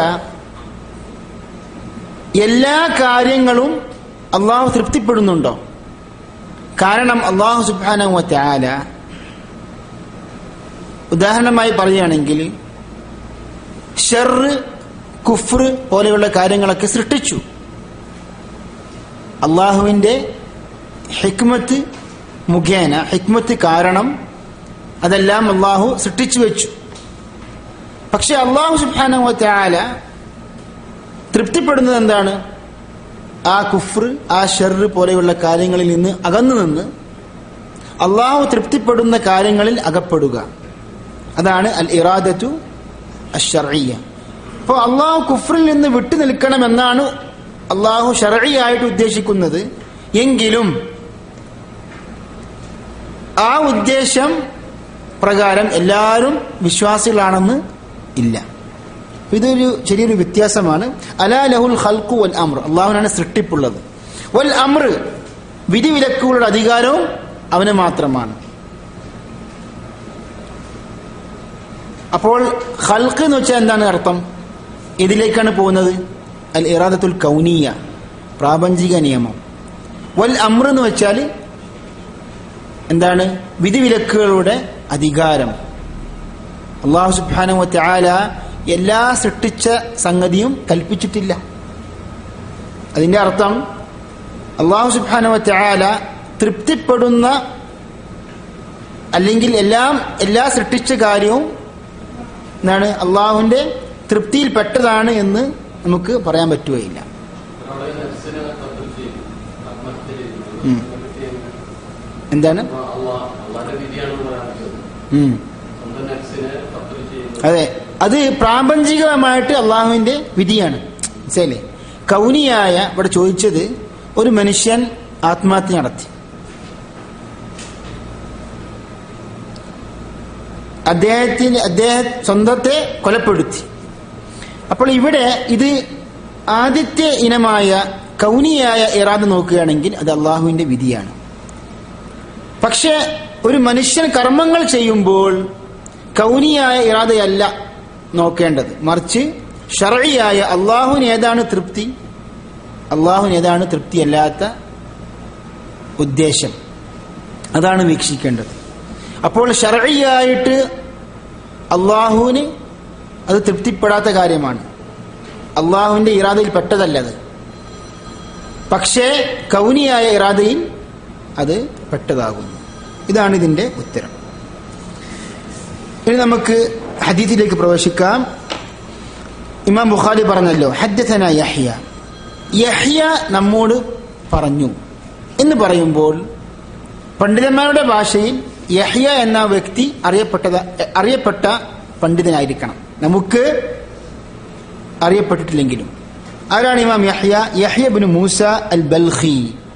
S2: എല്ലാ കാര്യങ്ങളും അള്ളാഹു തൃപ്തിപ്പെടുന്നുണ്ടോ കാരണം അള്ളാഹു സുബാനവത്തെ ആല ഉദാഹരണമായി പറയുകയാണെങ്കിൽ ഷെറ് കുഫ്ർ പോലെയുള്ള കാര്യങ്ങളൊക്കെ സൃഷ്ടിച്ചു അള്ളാഹുവിൻ്റെ ഹിക്മത്ത് മുഖേന ഹിക്മത്ത് കാരണം അതെല്ലാം അള്ളാഹു സൃഷ്ടിച്ചു വെച്ചു പക്ഷെ അള്ളാഹു സുബാനവത്തെ ആല തൃപ്തിപ്പെടുന്നത് എന്താണ് ആ കുഫ്ർ ആ ഷെറ് പോലെയുള്ള കാര്യങ്ങളിൽ നിന്ന് അകന്നു നിന്ന് അള്ളാഹു തൃപ്തിപ്പെടുന്ന കാര്യങ്ങളിൽ അകപ്പെടുക അതാണ് അൽ ഇറാദത്തു അഷറിയ അപ്പോൾ അള്ളാഹു കുഫറിൽ നിന്ന് വിട്ടു നിൽക്കണമെന്നാണ് അള്ളാഹു ഷറയായിട്ട് ഉദ്ദേശിക്കുന്നത് എങ്കിലും ആ ഉദ്ദേശം പ്രകാരം എല്ലാവരും വിശ്വാസികളാണെന്ന് ഇല്ല ഇതൊരു ചെറിയൊരു വ്യത്യാസമാണ് അലാ ലഹുൽ ഹൽക്കു വൽ അമ്ര അള്ളാഹുവിനാണ് സൃഷ്ടിപ്പുള്ളത് വൽ അമ്ര വിധിവിലക്കുകളുടെ അധികാരവും അവന് മാത്രമാണ് അപ്പോൾ ഹൽക്ക് എന്ന് വെച്ചാൽ എന്താണ് അർത്ഥം ഇതിലേക്കാണ് പോകുന്നത് അൽ ഇറാദത്തുൽ കൗനീയ പ്രാപഞ്ചിക നിയമം വൽ അമ്ര എന്ന് വെച്ചാൽ എന്താണ് വിധിവിലക്കുകളുടെ അധികാരം അള്ളാഹു സുബാനുവത്തെ ആല എല്ലാ സൃഷ്ടിച്ച സംഗതിയും കൽപ്പിച്ചിട്ടില്ല അതിന്റെ അർത്ഥം അള്ളാഹു സുബാനുവത്തെ ആല തൃപ്തിപ്പെടുന്ന അല്ലെങ്കിൽ എല്ലാം എല്ലാ സൃഷ്ടിച്ച കാര്യവും എന്താണ് അള്ളാഹുവിന്റെ തൃപ്തിയിൽ പെട്ടതാണ് എന്ന് നമുക്ക് പറയാൻ പറ്റുകയില്ല ഉം. എന്താണ് ഉം. അതെ അത് പ്രാപഞ്ചികമായിട്ട് അള്ളാഹുവിന്റെ വിധിയാണ് മനസ്സിലേ കൗനിയായ ഇവിടെ ചോദിച്ചത് ഒരു മനുഷ്യൻ ആത്മഹത്യ നടത്തി അദ്ദേഹത്തിന് അദ്ദേഹം സ്വന്തത്തെ കൊലപ്പെടുത്തി അപ്പോൾ ഇവിടെ ഇത് ആദ്യത്തെ ഇനമായ കൗനിയായ ഇറാദ് നോക്കുകയാണെങ്കിൽ അത് അള്ളാഹുവിന്റെ വിധിയാണ് പക്ഷെ ഒരു മനുഷ്യൻ കർമ്മങ്ങൾ ചെയ്യുമ്പോൾ കൗനിയായ ഇറാദയല്ല നോക്കേണ്ടത് മറിച്ച് ഷറയായ അള്ളാഹുവിന് ഏതാണ് തൃപ്തി അള്ളാഹുവിന് ഏതാണ് തൃപ്തിയല്ലാത്ത ഉദ്ദേശം അതാണ് വീക്ഷിക്കേണ്ടത് അപ്പോൾ ഷറയായിട്ട് അള്ളാഹുവിന് അത് തൃപ്തിപ്പെടാത്ത കാര്യമാണ് അള്ളാഹുവിന്റെ ഇറാദയിൽ പെട്ടതല്ലത് പക്ഷേ കൗനിയായ ഇറാദയിൽ അത് പെട്ടതാകുന്നു ഇതാണ് ഇതിന്റെ ഉത്തരം ഇനി നമുക്ക് ഹദീത്തിലേക്ക് പ്രവേശിക്കാം ഇമാം ബുഖാരി പറഞ്ഞല്ലോ ഹദ്ദന യഹ്യ യഹ്യ നമ്മോട് പറഞ്ഞു എന്ന് പറയുമ്പോൾ പണ്ഡിതന്മാരുടെ ഭാഷയിൽ യഹ്യ എന്ന വ്യക്തി അറിയപ്പെട്ടത് അറിയപ്പെട്ട പണ്ഡിതനായിരിക്കണം നമുക്ക് അറിയപ്പെട്ടിട്ടില്ലെങ്കിലും ആരാണ് ഇമാം Yahya Yahya bin Musa al Balkhi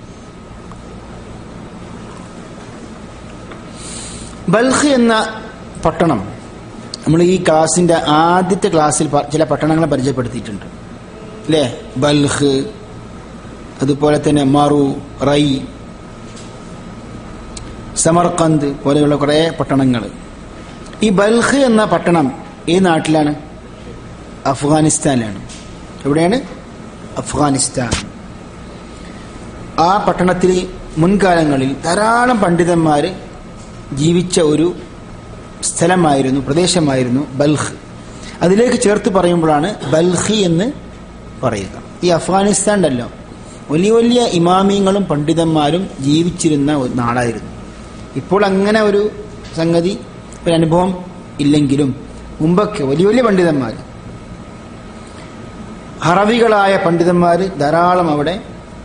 S2: Balkh എന്ന പട്ടണം നമ്മൾ ഈ ക്ലാസിന്റെ ആദ്യത്തെ ക്ലാസ്സിൽ പ- ചില പട്ടണങ്ങളെ പരിചയപ്പെടുത്തിയിട്ടുണ്ട് അല്ലേ ബൽഖ് അതുപോലെ തന്നെ മറു റൈ സമർക്കന്ത് പോലെയുള്ള കുറേ പട്ടണങ്ങൾ ഈ ബൽഖ് എന്ന പട്ടണം ഈ നാട്ടിലാണ് അഫ്ഗാനിസ്ഥാനിലാണ് എവിടെയാണ് അഫ്ഗാനിസ്ഥാൻ ആ പട്ടണത്തിൽ മുൻകാലങ്ങളിൽ ധാരാളം പണ്ഡിതന്മാർ ജീവിച്ച ഒരു സ്ഥലമായിരുന്നു പ്രദേശമായിരുന്നു ബൽഖ് അതിലേക്ക് ചേർത്ത് പറയുമ്പോഴാണ് ബൽഖി എന്ന് പറയുക ഈ അഫ്ഗാനിസ്ഥാൻ ഉണ്ടല്ലോ വലിയ വലിയ ഇമാമിയങ്ങളും പണ്ഡിതന്മാരും ജീവിച്ചിരുന്ന ഒരു നാടായിരുന്നു ഇപ്പോൾ അങ്ങനെ ഒരു സംഗതി ഒരു അനുഭവം ഇല്ലെങ്കിലും മുമ്പൊക്കെ വലിയ വലിയ പണ്ഡിതന്മാർ ഹറവികളായ പണ്ഡിതന്മാർ ധാരാളം അവിടെ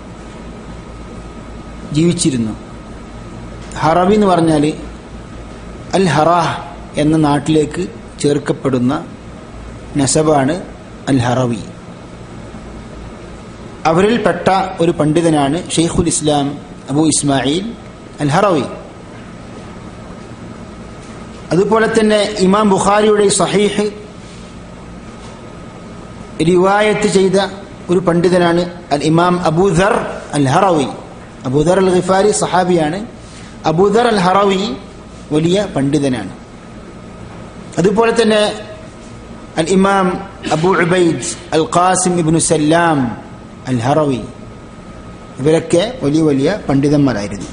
S2: ജീവിച്ചിരുന്നു ഹറവി എന്ന് പറഞ്ഞാൽ അൽ ഹറാഹ് എന്ന നാട്ടിലേക്ക് ചേർക്കപ്പെടുന്ന നസബാണ് അൽ ഹറവി അവരിൽപ്പെട്ട ഒരു പണ്ഡിതനാണ് ഷെയ്ഖുൽ ഇസ്ലാം അബു ഇസ്മായിൽ അൽ ഹറവി അതുപോലെ തന്നെ ഇമാം ബുഖാരിയുടെ സഹീഹ് റിവായത്ത് ചെയ്ത ഒരു പണ്ഡിതനാണ് അൽ ഇമാം അബൂദർ അൽ ഹറവി അബൂദർ അൽ ഖിഫാരി സഹാബിയാണ് അബൂദർ അൽ ഹറവി വലിയ പണ്ഡിതനാണ് അതുപോലെ തന്നെ അൽ ഇമാം Abu Ubaid al Qasim ibn Sallam al Harawi ഇവരൊക്കെ വലിയ വലിയ പണ്ഡിതന്മാരായിരുന്നു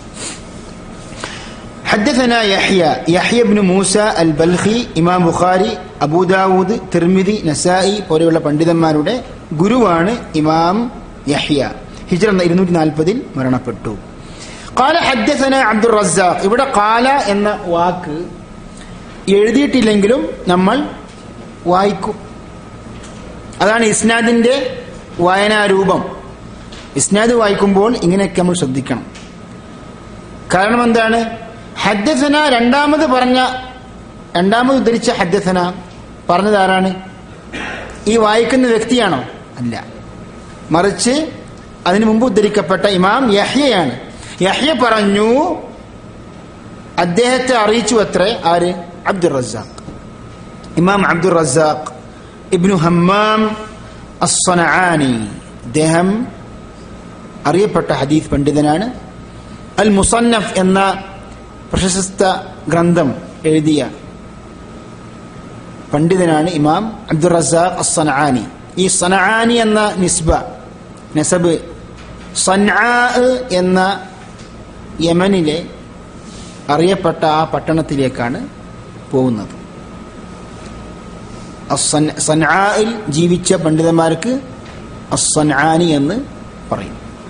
S2: حدثنا يحيى يحيى بن മൂസ അൽ ബൽഖി ഇമാം ബുഖാരി അബൂദാവൂദ് തിർമിദി നസായി പോലെയുള്ള പണ്ഡിതന്മാരുടെ ഗുരുവാണ് ഇമാം യഹ്യ ഹിജ്റ ഇരുന്നൂറ്റി നാൽപ്പതിൽ മരണപ്പെട്ടു قال حدثنا അബ്ദുർ റസാഖ് ഇവിടെ കാല എന്ന വാക്ക് എഴുതിയിട്ടില്ലെങ്കിലും നമ്മൾ വായിക്കും അതാണ് ഇസ്നാദിന്റെ വായനാരൂപം ഇസ്നാദ് വായിക്കുമ്പോൾ ഇങ്ങനെയൊക്കെ നമ്മൾ ശ്രദ്ധിക്കണം കാരണം എന്താണ് ഹദ്ദസന രണ്ടാമത് പറഞ്ഞ രണ്ടാമത് ഉദ്ധരിച്ച ഹദ്ദസന പറഞ്ഞത് ആരാണ് ഈ വായിക്കുന്ന വ്യക്തിയാണോ അല്ല മറിച്ച് അതിനു മുമ്പ് ഉദ്ധരിക്കപ്പെട്ട ഇമാം യഹ്യയാണ് യഹ്യ പറഞ്ഞു അദ്ദേഹത്തെ അറിയിച്ചു അത്രേ ആര് അബ്ദുർ റസാഖ് ഇമാം Abdur Razzaq ibn Hammam as Sanani അദ്ദേഹം അറിയപ്പെട്ട ഹദീസ് പണ്ഡിതനാണ് അൽ മുസന്നഫ് എന്ന പ്രശസ്ത ഗ്രന്ഥം എഴുതിയ പണ്ഡിതനാണ് ഇമാം അബ്ദുർ റസാഖ് അസ്സനആനി ഈ സനആനി എന്ന നിസ്ബ നസബ് സൻആ എന്ന യമനിലെ അറിയപ്പെട്ട ആ പട്ടണത്തിലേക്കാണ് പോകുന്നത് അസ്സൻ- സൻആയിൽ ജീവിച്ച പണ്ഡിതന്മാർക്ക് അസ്സൻആനി എന്ന് പറയും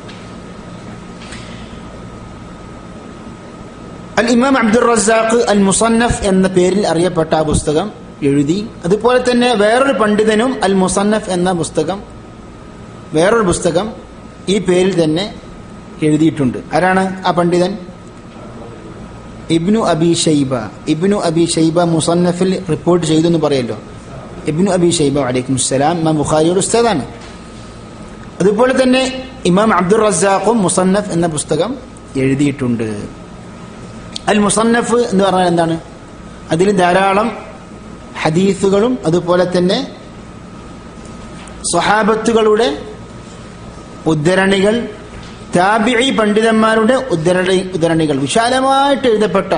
S2: അൽ ഇമാം അബ്ദുർ റസാഖ് അൽ മുസന്നഫ് എന്ന പേരിൽ അറിയപ്പെട്ട ആ പുസ്തകം എഴുതി അതുപോലെ തന്നെ വേറൊരു പണ്ഡിതനും അൽ മുസന്നഫ് എന്ന പുസ്തകം വേറൊരു പുസ്തകം ഈ പേരിൽ തന്നെ എഴുതിയിട്ടുണ്ട് ആരാണ് ആ പണ്ഡിതൻ ibn Abi Shaybah ibn Abi Shaybah മുസന്നഫിൽ റിപ്പോർട്ട് ചെയ്തു എന്ന് പറയല്ലോ ഇബ്നു അബി ഷൈബ അലൈക്കും സലാം ഇമാം ബുഖാരിയുടെ ഉസ്താദാണ് അതുപോലെ തന്നെ ഇമാം അബ്ദുർ റസാഖും മുസന്നഫ് എന്ന പുസ്തകം എഴുതിയിട്ടുണ്ട് അൽ മുസന്നഫ് എന്ന് പറഞ്ഞാൽ എന്താണ് അതിൽ ധാരാളം ഹദീസുകളും അതുപോലെ തന്നെ സ്വഹാബത്തുകളുടെ ഉദ്ധരണികൾ താബിഴി പണ്ഡിതന്മാരുടെ ഉദ്ധരണി ഉദ്ധരണികൾ വിശാലമായിട്ട് എഴുതപ്പെട്ട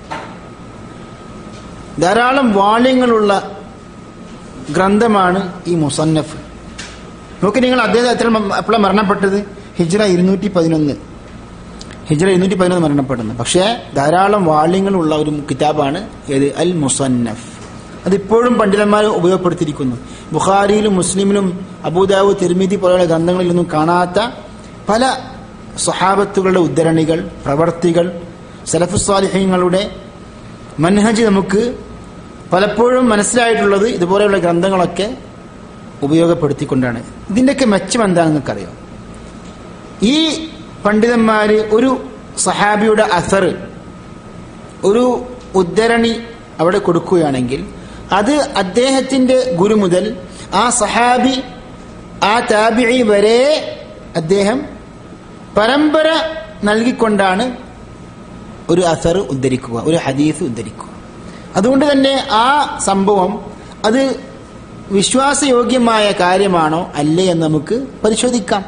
S2: ധാരാളം വാള്യങ്ങളുള്ള ഗ്രന്ഥമാണ് ഈ മുസന്നഫ് നോക്കി നിങ്ങൾ അദ്ദേഹം എത്ര എപ്പോഴാണ് മരണപ്പെട്ടത് ഹിജ്റ ഇരുന്നൂറ്റി പതിനൊന്ന് ഹിജ്റ ഇരുന്നൂറ്റി പതിനൊന്ന് മരണപ്പെടുന്നു പക്ഷേ ധാരാളം വാള്യങ്ങളുള്ള ഒരു കിതാബാണ് ഏത് അൽ മുസന്നഫ് അതിപ്പോഴും പണ്ഡിതന്മാർ ഉപയോഗപ്പെടുത്തിയിരിക്കുന്നു ബുഖാരിയിലും മുസ്ലിമിലും അബൂദാവു തിരുമിതി പോലെയുള്ള ഗ്രന്ഥങ്ങളിലൊന്നും കാണാത്ത പല സ്വഹാബത്തുകളുടെ ഉദ്ധരണികൾ പ്രവർത്തികൾ സലഫുസ്വാലിഹ്യങ്ങളുടെ മൻഹജ് നമുക്ക് പലപ്പോഴും മനസ്സിലായിട്ടുള്ളത് ഇതുപോലെയുള്ള ഗ്രന്ഥങ്ങളൊക്കെ ഉപയോഗപ്പെടുത്തിക്കൊണ്ടാണ് ഇതിൻ്റെയൊക്കെ മെച്ചം എന്താണെന്ന് നിങ്ങൾക്കറിയാം ഈ പണ്ഡിതന്മാര് ഒരു സഹാബിയുടെ അസർ ഒരു ഉദ്ധരണി അവിടെ കൊടുക്കുകയാണെങ്കിൽ അത് അദ്ദേഹത്തിന്റെ ഗുരു മുതൽ ആ സഹാബി ആ താബിഴി വരെ അദ്ദേഹം പരമ്പര നൽകിക്കൊണ്ടാണ് ഒരു അസർ ഉദ്ധരിക്കുക ഒരു ഹദീസ് ഉദ്ധരിക്കുക അതുകൊണ്ട് തന്നെ ആ സംഭവം അത് വിശ്വാസയോഗ്യമായ കാര്യമാണോ അല്ലേ എന്ന് നമുക്ക് പരിശോധിക്കാം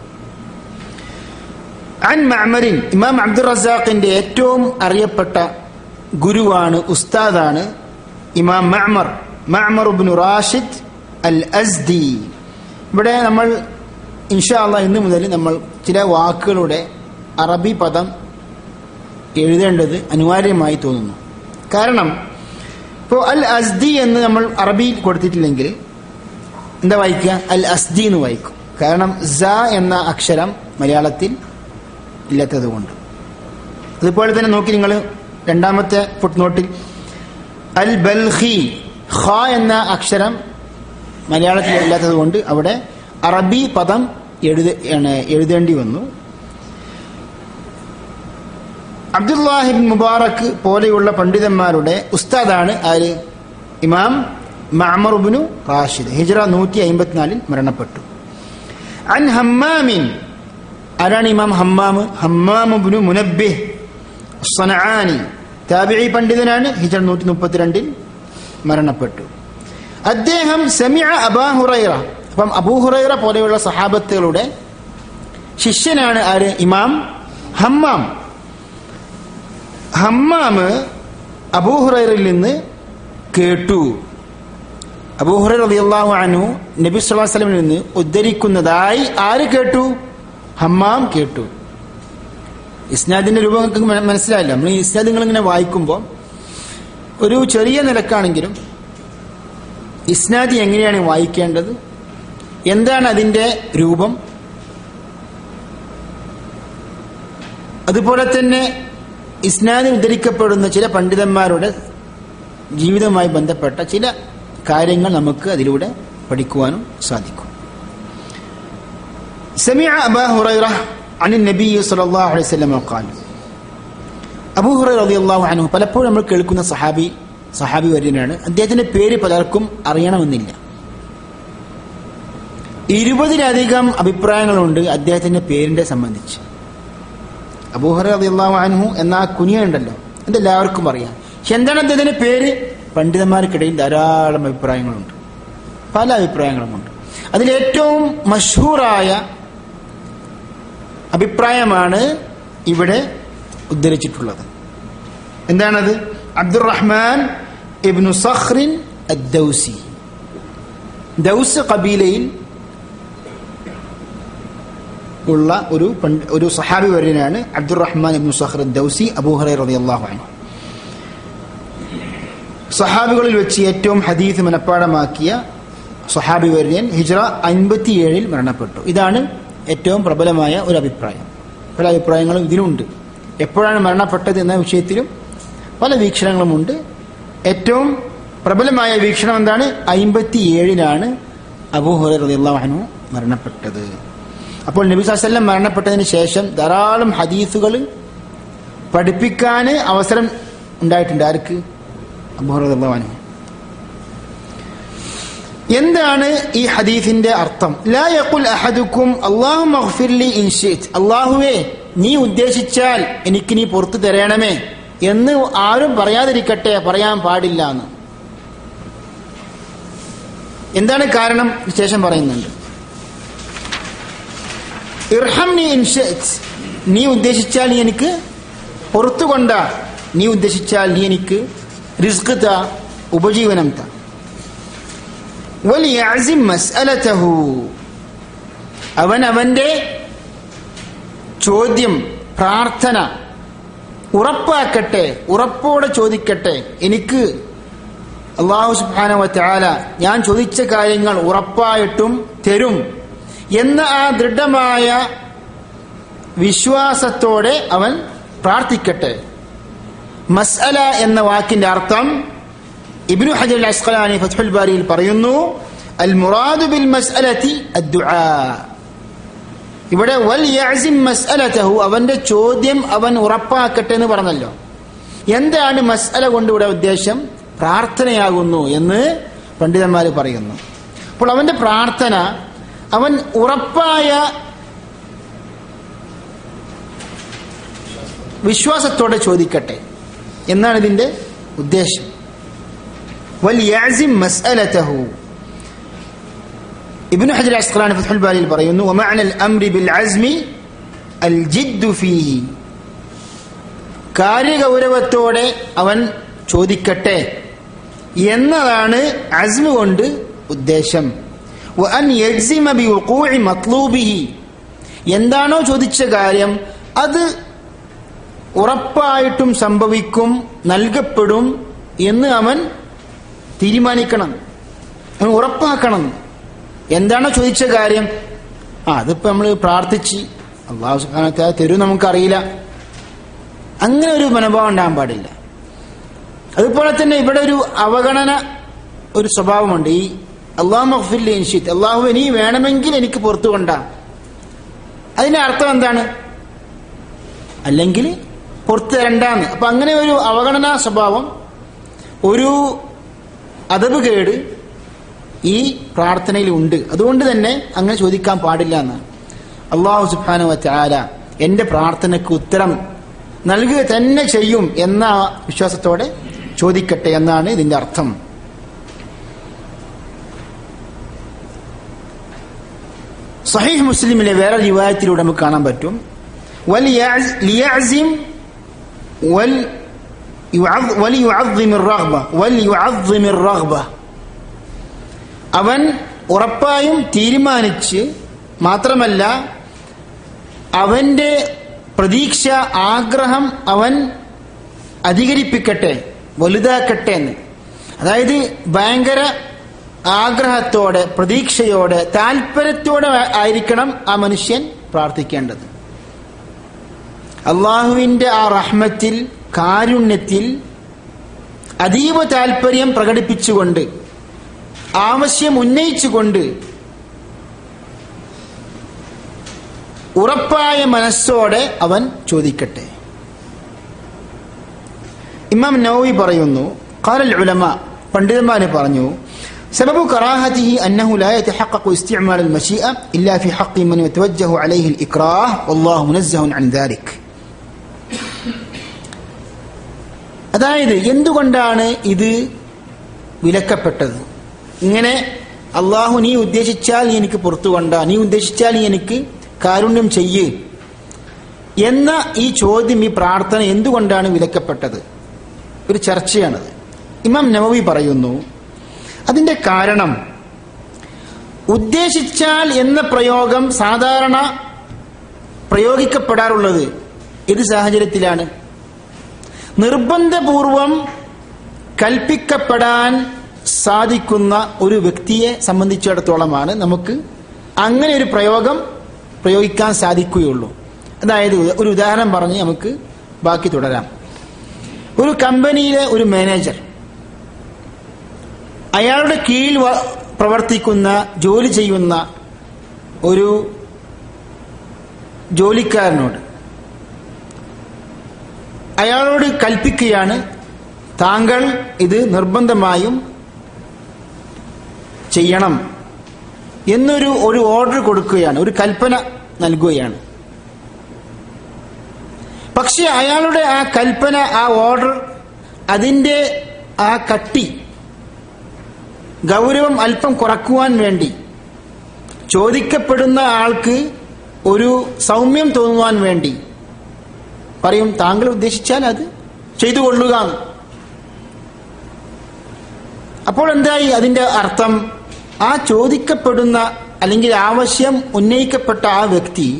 S2: അൻ മഅമറിൻ ഇമാം അബ്ദുർ റസാഖിന്റെ ഏറ്റവും അറിയപ്പെട്ട ഗുരുവാണ് ഉസ്താദാണ് ഇമാം മഅമർ മഅമർ ഇബ്നു റാഷിദ് അൽ അസ്ദി ഇവിടെ നമ്മൾ ഇൻഷാ അള്ളാഹ് ഇന്ന് മുതൽ നമ്മൾ ചില വാക്കുകളുടെ അറബി പദം എഴുതേണ്ടത് അനിവാര്യമായി തോന്നുന്നു കാരണം ഇപ്പോൾ അൽ അസ്ദി എന്ന് നമ്മൾ അറബിയിൽ കൊടുത്തിട്ടില്ലെങ്കിൽ എന്താ വായിക്കുക അൽ അസ്ദി എന്ന് വായിക്കും കാരണം സ എന്ന അക്ഷരം മലയാളത്തിൽ ഇല്ലാത്തത് കൊണ്ട് അതുപോലെ തന്നെ നോക്കി നിങ്ങൾ രണ്ടാമത്തെ ഫുട് നോട്ടിൽ അൽ ബൽഹി ഖ എന്ന അക്ഷരം മലയാളത്തിൽ ഇല്ലാത്തത് കൊണ്ട് അവിടെ അറബി പദം എഴുത ആണ് എഴുതേണ്ടി വന്നു അബ്ദുല്ലാഹിബിൻ മുബാറക്ക് പോലെയുള്ള പണ്ഡിതന്മാരുടെ ഉസ്താദാണ് ആര് ഇമാം മഅമറുബിനു റാഷിദ് ഹിജ്റ നൂറ്റി അമ്പത്തിനാലിൽ മരണപ്പെട്ടു അൻ ഹമ്മാമിൻ ആരാണ് ഇമാം ഹമ്മാം ഹമ്മാമുബ്നു മുനബ്ബിഹ് സനആനി താബിഈ പണ്ഡിതനാണ് ഹിജർ നൂറ്റി മുപ്പത്തിരണ്ടിൽ മരണപ്പെട്ടു അദ്ദേഹം സെമിഅ അബാ ഹുറൈറ അപ്പം അബൂ ഹുറൈറ പോലെയുള്ള സഹാബത്തുകളുടെ ശിഷ്യനാണ് ആര് ഇമാം ഹമ്മാം ഹമ്മാം അബൂ ഹുറൈറയിൽ നിന്ന് കേട്ടു അബൂ ഹുറൈറ റളിയല്ലാഹു അൻഹു നബി സല്ലല്ലാഹു അലൈഹി വസല്ലമയിൽ നിന്ന് ഉദ്ധരിക്കുന്നതായി ആര് കേട്ടു ഹമ്മാം കേട്ടു ഇസ്നാദിന്റെ രൂപം നിങ്ങൾക്ക് മന- മനസ്സിലായില്ല നമ്മൾ ഈ ഇസ്നാദ് നിങ്ങൾ ഇങ്ങനെ വായിക്കുമ്പോൾ ഒരു ചെറിയ നിലക്കാണെങ്കിലും ഇസ്നാദി എങ്ങനെയാണ് വായിക്കേണ്ടത് എന്താണ് അതിന്റെ രൂപം അതുപോലെ തന്നെ ഇസ്നാദിൽ ഉദ്ധരിക്കപ്പെടുന്ന ചില പണ്ഡിതന്മാരുടെ ജീവിതവുമായി ബന്ധപ്പെട്ട ചില കാര്യങ്ങൾ നമുക്ക് അതിലൂടെ പഠിക്കുവാനും സാധിക്കും سمع أبا هريرة عن النبي صلى الله عليه وسلم قال അബൂ ഹുറൈറ റളിയല്ലാഹു അൻഹു പലപ്പോഴും നമ്മൾ കേൾക്കുന്ന സഹാബി സഹാബി വര്യനാണ് അദ്ദേഹത്തിന്റെ പേര് പലർക്കും അറിയണമെന്നില്ല ഇരുപതിലധികം അഭിപ്രായങ്ങളുണ്ട് അദ്ദേഹത്തിന്റെ പേരിനെ സംബന്ധിച്ച് അബൂ ഹുറൈറ റളിയല്ലാഹു അൻഹു എന്ന ആ കുനിയ ഉണ്ടല്ലോ ഇതെല്ലാവർക്കും അറിയാം പക്ഷെ എന്താണ് അദ്ദേഹത്തിന്റെ പേര് പണ്ഡിതന്മാർക്കിടയിൽ ധാരാളം അഭിപ്രായങ്ങളുണ്ട് പല അഭിപ്രായങ്ങളുമുണ്ട് അതിലേറ്റവും മഷൂറായ അഭിപ്രായമാണ് ഇവിടെ ഉദ്ധരിച്ചിട്ടുള്ളത് എന്താണത് അബ്ദുറഹ്മാൻ ഇബ്നു സഖ്റിൻ അദ്ദൗസി ദൗസ് കബീലയിൽ ഉള്ള ഒരു പണ്ഡ്- ഒരു സഹാബി വര്യനാണ് Abdurrahman ibn Sakhr Dawsi Abu Huraira റളിയല്ലാഹു അൻഹു സഹാബികളിൽ വെച്ച് ഏറ്റവും ഹദീസ് മനഃപ്പാടമാക്കിയ സഹാബി വര്യൻ ഹിജ്റ അൻപത്തിയേഴിൽ മരണപ്പെട്ടു ഇതാണ് ഏറ്റവും പ്രബലമായ ഒരു അഭിപ്രായം പല അഭിപ്രായങ്ങളും ഇതിലുണ്ട് എപ്പോഴാണ് മരണപ്പെട്ടത് എന്ന വിഷയത്തിലും പല വീക്ഷണങ്ങളുമുണ്ട് ഏറ്റവും പ്രബലമായ വീക്ഷണം എന്താണ് അൻപത്തിയേഴിലാണ് അബൂഹുറ റളിയല്ലാഹു മരണപ്പെട്ടത് അപ്പോൾ നബി വസല്ലം മരണപ്പെട്ടതിന് ശേഷം ധാരാളം ഹദീസുകൾ പഠിപ്പിക്കാൻ അവസരം ഉണ്ടായിട്ടുണ്ട് ആർക്ക് അബൂഹുറ റളിയല്ലാഹു അൻഹു എന്താണ് ഈ ഹദീസിന്റെ അർത്ഥം ലാ യഖുൽ അഹദുക്കും അല്ലാഹു മഗ്ഫിർലി ഇൻ ശിഅ്ത് അല്ലാഹുവേ നീ ഉദ്ദേശിച്ചാൽ എനിക്ക് നീ പുറത്തു തരണമേ എന്ന് ആരും പറയാതിരിക്കട്ടെ പറയാൻ പാടില്ല എന്ന് എന്താണ് കാരണം ശേഷം പറയുന്നുണ്ട് ഇർഹംനി ഇൻ ശിഅ്ത് നീ ഉദ്ദേശിച്ചാൽ നീ എനിക്ക് പുറത്തു കൊണ്ട നീ ഉദ്ദേശിച്ചാൽ നീ എനിക്ക് റിസ്ക് താ ഉപജീവനം താ വലിയഅസിം മസ്അലതഹു അവൻ അവന്റെ ചോദ്യം പ്രാർത്ഥന ഉറപ്പാക്കട്ടെ ഉറപ്പോടെ ചോദിക്കട്ടെ എനിക്ക് അള്ളാഹു സുബ്ഹാനഹു വതആല ഞാൻ ചോദിച്ച കാര്യങ്ങൾ ഉറപ്പായിട്ടും തരും എന്ന ആ ദൃഢമായ വിശ്വാസത്തോടെ അവൻ പ്രാർത്ഥിക്കട്ടെ മസ്അല എന്ന വാക്കിന്റെ അർത്ഥം ഇബ്നു ഹജർ അസ്ഖലാനി ഫത്ഹുൽ ബാരിയിൽ പറയുന്നു അൽ മുറാദു ബിൽ മസ്അലതി അദ്ദുആ ഇവിടെ വൽ യഅസിം മസ്അലതഹു അവന്റെ ചോദ്യം അവൻ ഉറപ്പാക്കട്ടെ എന്ന് പറഞ്ഞല്ലോ എന്താണ് മസ്അല കൊണ്ട് ഇവിടെ ഉദ്ദേശം പ്രാർത്ഥനയാകുന്നു എന്ന് പണ്ഡിതന്മാർ പറയുന്നു അപ്പോൾ അവന്റെ പ്രാർത്ഥന അവൻ ഉറപ്പായ വിശ്വാസത്തോടെ ചോദിക്കട്ടെ എന്നാണ് ഇതിന്റെ ഉദ്ദേശം وليعزم مسألته ابن حجر العسقلاني فتح الباري പറയുന്നു ومعنى الأمر بالعزم الجد فيه കാര്യഗൗരവത്തോടെ അവൻ ചോദിക്കട്ടെ എന്നതാണ് അസ്മ കൊണ്ട് ഉദ്ദേശം وأن يجزم بوقوع مطلوبه എന്താണോ ചോദിച്ച കാര്യം അത് ഉറപ്പായിട്ടും സംഭവിക്കും നൽകപ്പെടും എന്ന് അവൻ തീരുമാനിക്കണം അവൻ ഉറപ്പാക്കണം എന്താണോ ചോദിച്ച കാര്യം ആ അതിപ്പോ നമ്മൾ പ്രാർത്ഥിച്ച് അള്ളാഹു സുബ്ഹാനഹു തരും നമുക്കറിയില്ല അങ്ങനെ ഒരു മനോഭാവം ഉണ്ടാകാൻ പാടില്ല അതുപോലെ തന്നെ ഇവിടെ ഒരു അവഗണന ഒരു സ്വഭാവമുണ്ട് ഈ അള്ളാഹു മഹ്ഫില്ലി ഇൻഷിത്ത് അള്ളാഹു ഇനി വേണമെങ്കിൽ എനിക്ക് പുറത്തു കൊണ്ടാ അതിന്റെ അർത്ഥം എന്താണ് അല്ലെങ്കിൽ പുറത്തു തരണ്ടാന്ന് അപ്പൊ അങ്ങനെ ഒരു അവഗണനാ സ്വഭാവം ഒരു അതബ് കേട് ഈ പ്രാർത്ഥനയിൽ ഉണ്ട് അതുകൊണ്ട് തന്നെ അങ്ങനെ ചോദിക്കാൻ പാടില്ല എന്നാണ് അള്ളാഹു സുബാനു വച്ചാല എന്റെ പ്രാർത്ഥനയ്ക്ക് ഉത്തരം നൽകുക തന്നെ ചെയ്യും എന്ന വിശ്വാസത്തോടെ ചോദിക്കട്ടെ എന്നാണ് ഇതിന്റെ അർത്ഥം സഹീഹ് മുസ്ലിമിലെ വേറെ റിവായത്തിലൂടെ നമുക്ക് കാണാൻ പറ്റും ലിയഅസിം വൽ وليعظم الرغبة وليعظم الرغبة അവൻ ഉറപ്പായും തീരുമാനിച്ച് മാത്രമല്ല അവന്റെ പ്രതീക്ഷ ആഗ്രഹം അവൻ അധികരിപ്പിക്കട്ടെ വലുതാക്കട്ടെ എന്ന് അതായത് ഭയങ്കര ആഗ്രഹത്തോടെ പ്രതീക്ഷയോടെ താല്പര്യത്തോടെ ആയിരിക്കണം ആ മനുഷ്യൻ പ്രാർത്ഥിക്കേണ്ടത് അള്ളാഹുവിന്റെ ആ റഹ്മത്തിൽ കാരുണ്യത്തിൽ അതീവ താല്പര്യം പ്രകടിപ്പിച്ചുകൊണ്ട് ആവശ്യം ഉന്നയിച്ചുകൊണ്ട് ഉറപ്പായ മനസ്സോടെ അവൻ ചോദിക്കട്ടെ ഇമാം നവവി പറയുന്നു قال العلماء പണ്ഡിതന്മാര് പറഞ്ഞു سبب كراهته أنه لا يتحقق استعمال المشيئة إلا في حق من يتوجه عليه الإكراه والله منزه عن ذلك അതായത് എന്തുകൊണ്ടാണ് ഇത് വിലക്കപ്പെട്ടത് ഇങ്ങനെ അള്ളാഹു നീ ഉദ്ദേശിച്ചാൽ നീ എനിക്ക് പുറത്തു കൊണ്ട നീ ഉദ്ദേശിച്ചാൽ നീ എനിക്ക് കാരുണ്യം ചെയ്യ് എന്ന ഈ ചോദ്യം ഈ പ്രാർത്ഥന എന്തുകൊണ്ടാണ് വിലക്കപ്പെട്ടത് ഒരു ചർച്ചയാണത് ഇമാം നവവി പറയുന്നു അതിന്റെ കാരണം ഉദ്ദേശിച്ചാൽ എന്ന പ്രയോഗം സാധാരണ പ്രയോഗിക്കപ്പെടാറുള്ളത് ഏത് സാഹചര്യത്തിലാണ് നിർബന്ധപൂർവം കൽപ്പിക്കപ്പെടാൻ സാധിക്കുന്ന ഒരു വ്യക്തിയെ സംബന്ധിച്ചിടത്തോളമാണ് നമുക്ക് അങ്ങനെ ഒരു പ്രയോഗം പ്രയോഗിക്കാൻ സാധിക്കുകയുള്ളൂ അതായത് ഒരു ഉദാഹരണം പറഞ്ഞ് നമുക്ക് ബാക്കി തുടരാം ഒരു കമ്പനിയിലെ ഒരു മാനേജർ അയാളുടെ കീഴിൽ പ്രവർത്തിക്കുന്ന ജോലി ചെയ്യുന്ന ഒരു ജോലിക്കാരനോട് അയാളോട് കൽപ്പിക്കുകയാണ് താങ്കൾ ഇത് നിർബന്ധമായും ചെയ്യണം എന്നൊരു ഒരു ഓർഡർ കൊടുക്കുകയാണ് ഒരു കൽപ്പന നൽകുകയാണ് പക്ഷെ അയാളുടെ ആ കൽപ്പന ആ ഓർഡർ അതിന്റെ ആ കട്ടി ഗൗരവം അല്പം കുറക്കുവാൻ വേണ്ടി ചോദിക്കപ്പെടുന്ന ആൾക്ക് ഒരു സൗമ്യം തോന്നുവാൻ വേണ്ടി പറയും താങ്കൾ ഉദ്ദേശിച്ചാൽ അത് ചെയ്തു കൊള്ളുക അപ്പോൾ എന്തായി അതിന്റെ അർത്ഥം ആ ചോദിക്കപ്പെടുന്ന അല്ലെങ്കിൽ ആവശ്യം ഉന്നയിക്കപ്പെട്ട ആ വ്യക്തി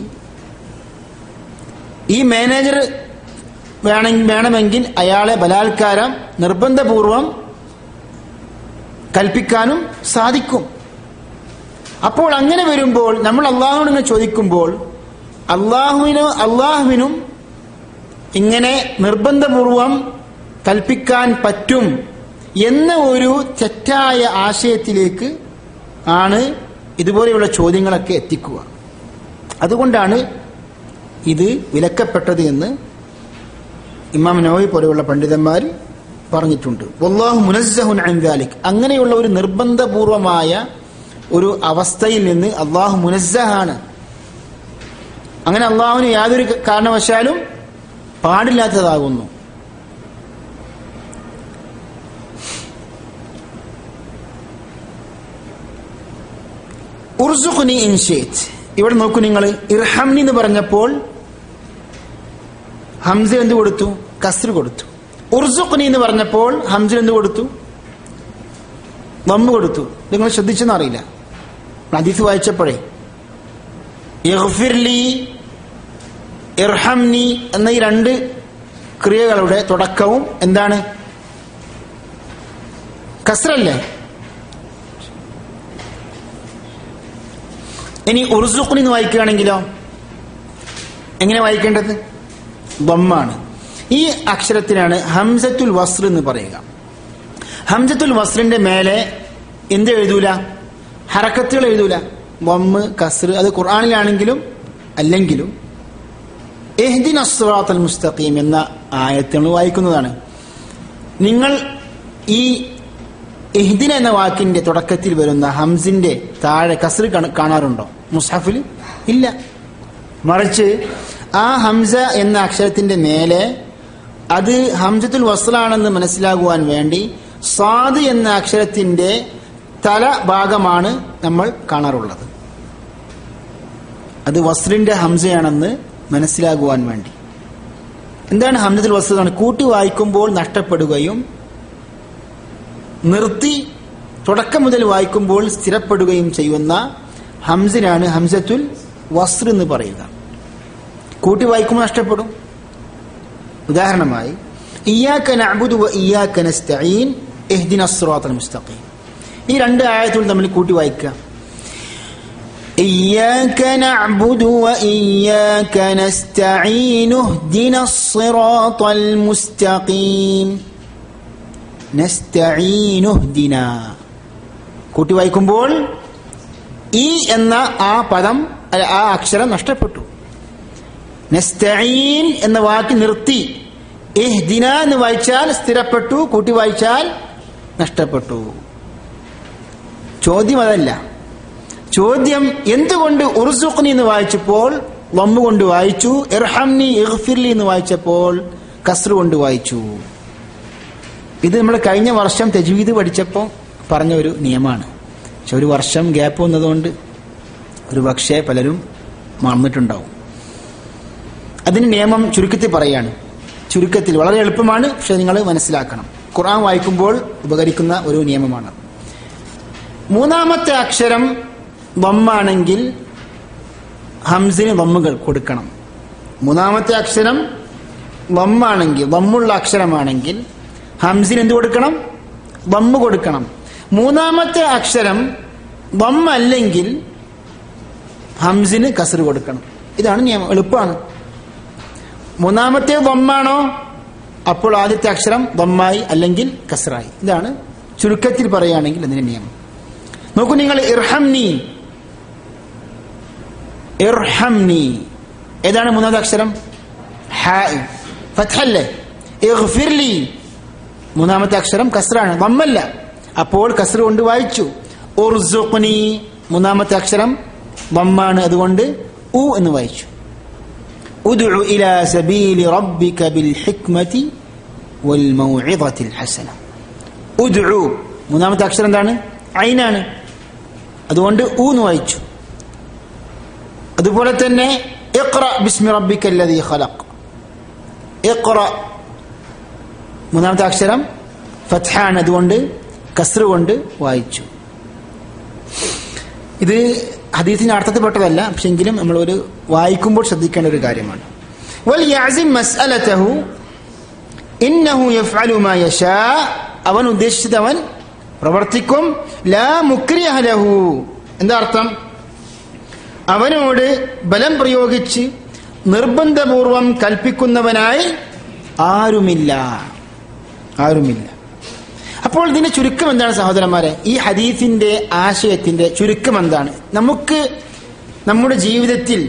S2: ഈ മാനേജർ വേണ വേണമെങ്കിൽ അയാളെ ബലാത്കാരം നിർബന്ധപൂർവം കൽപ്പിക്കാനും സാധിക്കും അപ്പോൾ അങ്ങനെ വരുമ്പോൾ നമ്മൾ അള്ളാഹുവിനെ ചോദിക്കുമ്പോൾ അള്ളാഹുവിനോ അള്ളാഹുവിനും ഇങ്ങനെ നിർബന്ധപൂർവം കൽപ്പിക്കാൻ പറ്റും എന്ന ഒരു തെറ്റായ ആശയത്തിലേക്ക് ആണ് ഇതുപോലെയുള്ള ചോദ്യങ്ങളൊക്കെ എത്തിക്കുക അതുകൊണ്ടാണ് ഇത് വിലക്കപ്പെട്ടത് എന്ന് ഇമാം നോയി പോലെയുള്ള പണ്ഡിതന്മാർ പറഞ്ഞിട്ടുണ്ട് വല്ലാഹു മുനസ്സഹുൻ അൻദാലിക് അങ്ങനെയുള്ള ഒരു നിർബന്ധപൂർവമായ ഒരു അവസ്ഥയിൽ നിന്ന് അള്ളാഹു മുനസ്സഹാണ് അങ്ങനെ അള്ളാഹുവിന് യാതൊരു കാരണവശാലും പാടില്ലാത്തതാകുന്നു ഉർസുഖുനി ഇൻഷേറ്റ് ഇവിടെ നോക്കൂ നിങ്ങൾ ഇർഹംനി എന്ന് പറഞ്ഞപ്പോൾ ഹംസ എന്ത് കൊടുത്തു കസ്ർ കൊടുത്തു ഉർസുഖുനി എന്ന് പറഞ്ഞപ്പോൾ ഹംസ എന്ത് കൊടുത്തു വമ്പ് കൊടുത്തു നിങ്ങൾ ശ്രദ്ധിച്ചെന്ന് അറിയില്ല ഹദീസ് വായിച്ചപ്പോഴേ ഇഗ്ഫിർലി ഇർഹംനി എന്ന ഈ രണ്ട് ക്രിയകളുടെ തുടക്കവും എന്താണ് കസ്രല്ലേ ഇനി ഉറുസുഖുനി എന്ന് വായിക്കുകയാണെങ്കിലോ എങ്ങനെ വായിക്കേണ്ടത് ബമ്മാണ് ഈ അക്ഷരത്തിനാണ് ഹംസത്തുൽ വസ്ർ എന്ന് പറയുക ഹംസത്തുൽ വസ്റിന്റെ മേലെ എന്ത് എഴുതൂല ഹറക്കത്തുകൾ എഴുതൂല വമ്മ് കസ്ർ അത് ഖുർആാനിലാണെങ്കിലും അല്ലെങ്കിലും എഹ്ദിൻ അസ്റാത്തൽ മുസ്തഖീം എന്ന ആയത്ത് നമ്മൾ വായിക്കുന്നതാണ് നിങ്ങൾ ഈ ഇഹ്ദിന എന്ന വാക്കിന്റെ തുടക്കത്തിൽ വരുന്ന ഹംസിന്റെ താഴെ കസർ കാണ- കാണാറുണ്ടോ മുസ്ഹഫിൽ ഇല്ല മറിച്ച് ആ ഹംസ എന്ന അക്ഷരത്തിന്റെ മേലെ അത് ഹംസത്തുൽ വസ്ലാണെന്ന് മനസ്സിലാകുവാൻ വേണ്ടി സാദ് എന്ന അക്ഷരത്തിന്റെ തല ഭാഗമാണ് നമ്മൾ കാണാറുള്ളത് അത് വസ്ലിന്റെ ഹംസയാണെന്ന് മനസ്സിലാകുവാൻ വേണ്ടി എന്താണ് ഹംസത്തുൽ വസ്ലാണ് കൂട്ടി വായിക്കുമ്പോൾ നഷ്ടപ്പെടുകയും നിർത്തി തുടക്കം മുതൽ വായിക്കുമ്പോൾ സ്ഥിരപ്പെടുകയും ചെയ്യുന്ന ഹംസിനാണ് ഹംസത്തുൽ വസ്ർ എന്ന് പറയുക കൂട്ടി വായിക്കുമ്പോൾ നഷ്ടപ്പെടും ഉദാഹരണമായി ഇയ്യാക്ക നഅ്ബുദു വ ഇയ്യാക്ക നസ്തഈൻ ഇഹ്ദിന സിറാത്തൽ മുസ്തഖീം ഈ രണ്ട് ആയത്തുകൾ തമ്മിൽ കൂട്ടി വായിക്കുക إياك نعبد وإياك نستعين اهدنا الصراط المستقيم نستعين اهدنا കൂട്ടി വായിക്കുമ്പോൾ ഈ എന്ന ആ പദം അല്ല, ആ അക്ഷരം നഷ്ടപ്പെട്ടു നസ്തഈൻ എന്ന വാക്ക് നിർത്തി ഇഹ്ദിന എന്ന് വായിച്ചാൽ സ്ഥിരപ്പെട്ടു കൂട്ടി വായിച്ചാൽ നഷ്ടപ്പെട്ടു ചോദ്യം അതല്ല ചോദ്യം എന്തുകൊണ്ട് ഉർസുഖ്നി എന്ന് വായിച്ചപ്പോൾ വമ്മു കൊണ്ട് വായിച്ചു ഇർഹംനി ഇഗ്ഫിർലി എന്ന് വായിച്ചപ്പോൾ കസ്രു കൊണ്ട് വായിച്ചു ഇത് നമ്മൾ കഴിഞ്ഞ വർഷം തജ്വീദ് പഠിച്ചപ്പോൾ പറഞ്ഞ ഒരു നിയമമാണ് പക്ഷെ ഒരു വർഷം ഗ്യാപ്പ് വന്നതുകൊണ്ട് ഒരു പക്ഷേ പലരും മറന്നിട്ടുണ്ടാവും അതിന് നിയമം ചുരുക്കത്തിൽ പറയാണ് ചുരുക്കത്തിൽ വളരെ എളുപ്പമാണ് പക്ഷെ നിങ്ങൾ മനസ്സിലാക്കണം ഖുർആൻ വായിക്കുമ്പോൾ ഉപകരിക്കുന്ന ഒരു നിയമമാണ് മൂന്നാമത്തെ അക്ഷരം വമ്മാണെങ്കിൽ ഹംസിന് വമ്മുകൾ കൊടുക്കണം മൂന്നാമത്തെ അക്ഷരം വമ്മാണെങ്കിൽ വമ്മുള്ള അക്ഷരമാണെങ്കിൽ ഹംസിന് എന്ത് കൊടുക്കണം വമ്മ് കൊടുക്കണം മൂന്നാമത്തെ അക്ഷരം വമ്മല്ലെങ്കിൽ ഹംസിന് കസർ കൊടുക്കണം ഇതാണ് നിയമം എളുപ്പമാണ് മൂന്നാമത്തെ വമ്മാണോ അപ്പോൾ ആദ്യത്തെ അക്ഷരം വമ്മായി അല്ലെങ്കിൽ കസറായി ഇതാണ് ചുരുക്കത്തിൽ പറയുകയാണെങ്കിൽ അതിന്റെ നിയമം നോക്കൂ നിങ്ങൾ ഇർഹംനി ഇർഹംനി ഏതാണ് മൂന്നാമത്തെ അക്ഷരം ഹാ ഫത്ഹല്ലേ ഇഗ്ഫിർലി മൂന്നാമത്തെ അക്ഷരം കസ്റാണ് വമ്മല്ല അപ്പോൾ കസ്ർ കൊണ്ട് വായിച്ചു ഉർസുഖ്നി മൂന്നാമത്തെ അക്ഷരം വമ്മാണ് അതുകൊണ്ട് ഉ എന്ന് വായിച്ചു ഉദ്ഉ ഇലാ സബീലി റബ്ബിക ബിൽ ഹിക്മതി വൽ മൗഇദത്തിൽ ഹസന ഉദ്ഉ മൂന്നാമത്തെ അക്ഷരം എന്താണ് ഐനാണ് അതുകൊണ്ട് ഊ എന്ന് വായിച്ചു അതുപോലെ തന്നെ ഇഖ്റ ബിസ്മി റബ്ബിക അല്ലദീ ഖലഖ് ഇഖ്റ മൂന്നാമത്തെ അക്ഷരം ഫത്ഹാണ് അതുകൊണ്ട് കസ്ർ കൊണ്ട് വായിച്ചു ഇത് ഹദീസിന്റെ അർത്ഥത്തിൽപ്പെട്ടതല്ല പക്ഷെ എങ്കിലും നമ്മൾ ഒരു വായിക്കുമ്പോൾ ശ്രദ്ധിക്കേണ്ട ഒരു കാര്യമാണ് വൽ യഅസിം മസ്അലതഹു ഇന്നഹു യഫ്അലു മാ യശാ അവൻ ഉദ്ദേശിച്ചത് അവൻ പ്രവർത്തിക്കും ലാ മുക്രിഹ ലഹു എന്താ അർത്ഥം അവനോട് ബലം പ്രയോഗിച്ച് നിർബന്ധപൂർവം കൽപ്പിക്കുന്നവനായി ആരുമില്ല ആരുമില്ല അപ്പോൾ ഇതിന്റെ ചുരുക്കം എന്താണ് സഹോദരന്മാരെ ഈ ഹദീഫിന്റെ ആശയത്തിന്റെ ചുരുക്കം എന്താണ് നമുക്ക് നമ്മുടെ ജീവിതത്തിൽ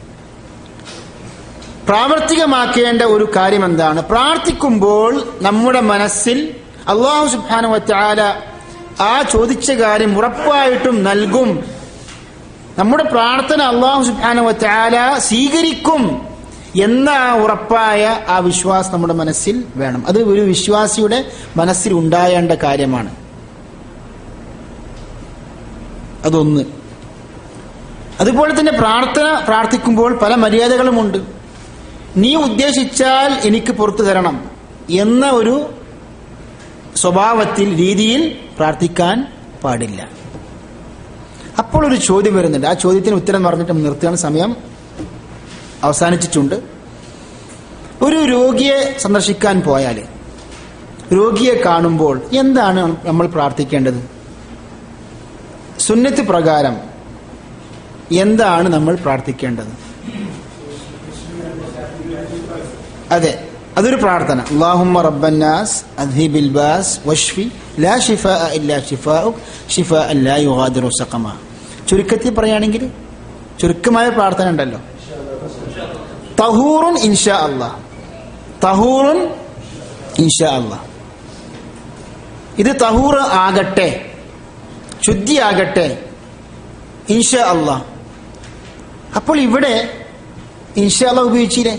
S2: പ്രാവർത്തികമാക്കേണ്ട ഒരു കാര്യം എന്താണ് പ്രാർത്ഥിക്കുമ്പോൾ നമ്മുടെ മനസ്സിൽ അള്ളാഹു സുബാനു വറ്റാല ആ ചോദിച്ച കാര്യം ഉറപ്പായിട്ടും നൽകും നമ്മുടെ പ്രാർത്ഥന അള്ളാഹു സുബാനു വറ്റാല സ്വീകരിക്കും എന്ന ആ ഉറപ്പായ ആ വിശ്വാസം നമ്മുടെ മനസ്സിൽ വേണം അത് ഒരു വിശ്വാസിയുടെ മനസ്സിൽ ഉണ്ടായേണ്ട കാര്യമാണ് അതൊന്ന് അതുപോലെ തന്നെ പ്രാർത്ഥന പ്രാർത്ഥിക്കുമ്പോൾ പല മര്യാദകളുമുണ്ട് നീ ഉദ്ദേശിച്ചാൽ എനിക്ക് പുറത്തു തരണം എന്ന ഒരു സ്വഭാവത്തിൽ രീതിയിൽ പ്രാർത്ഥിക്കാൻ പാടില്ല അപ്പോൾ ഒരു ചോദ്യം വരുന്നുണ്ട് ആ ചോദ്യത്തിന് ഉത്തരം പറഞ്ഞിട്ട് നിർത്തുകയാണ് സമയം അവസാനിച്ചിട്ടുണ്ട് ഒരു രോഗിയെ സന്ദർശിക്കാൻ പോയാൽ രോഗിയെ കാണുമ്പോൾ എന്താണ് നമ്മൾ പ്രാർത്ഥിക്കേണ്ടത് സുന്നത്ത് പ്രകാരം എന്താണ് നമ്മൾ പ്രാർത്ഥിക്കേണ്ടത് അതെ അതൊരു പ്രാർത്ഥന അള്ളാഹുമ്മ റബ്ബന്നാസ് അദ്ഹിബിൽ ബാസ് വഷ്ഫി ലാ ഷിഫാ ഇല്ലാ ഷിഫാഉ ഷിഫാ ലാ യുഗാദിറു സഖമ ചുരുക്കത്തിൽ പറയുകയാണെങ്കിൽ ചുരുക്കമായ പ്രാർത്ഥന ഉണ്ടല്ലോ തഹൂറുൻ ഇൻഷാ അള്ളാഹ് തഹൂറുൻ ഇൻഷാ അള്ളാഹ് ഇത് തഹൂർ ആകട്ടെ ശുദ്ധിയാകട്ടെ ഇൻഷ അള്ളാ അപ്പോൾ ഇവിടെ ഇൻഷ അള്ളാ ഉപയോഗിച്ചില്ലേ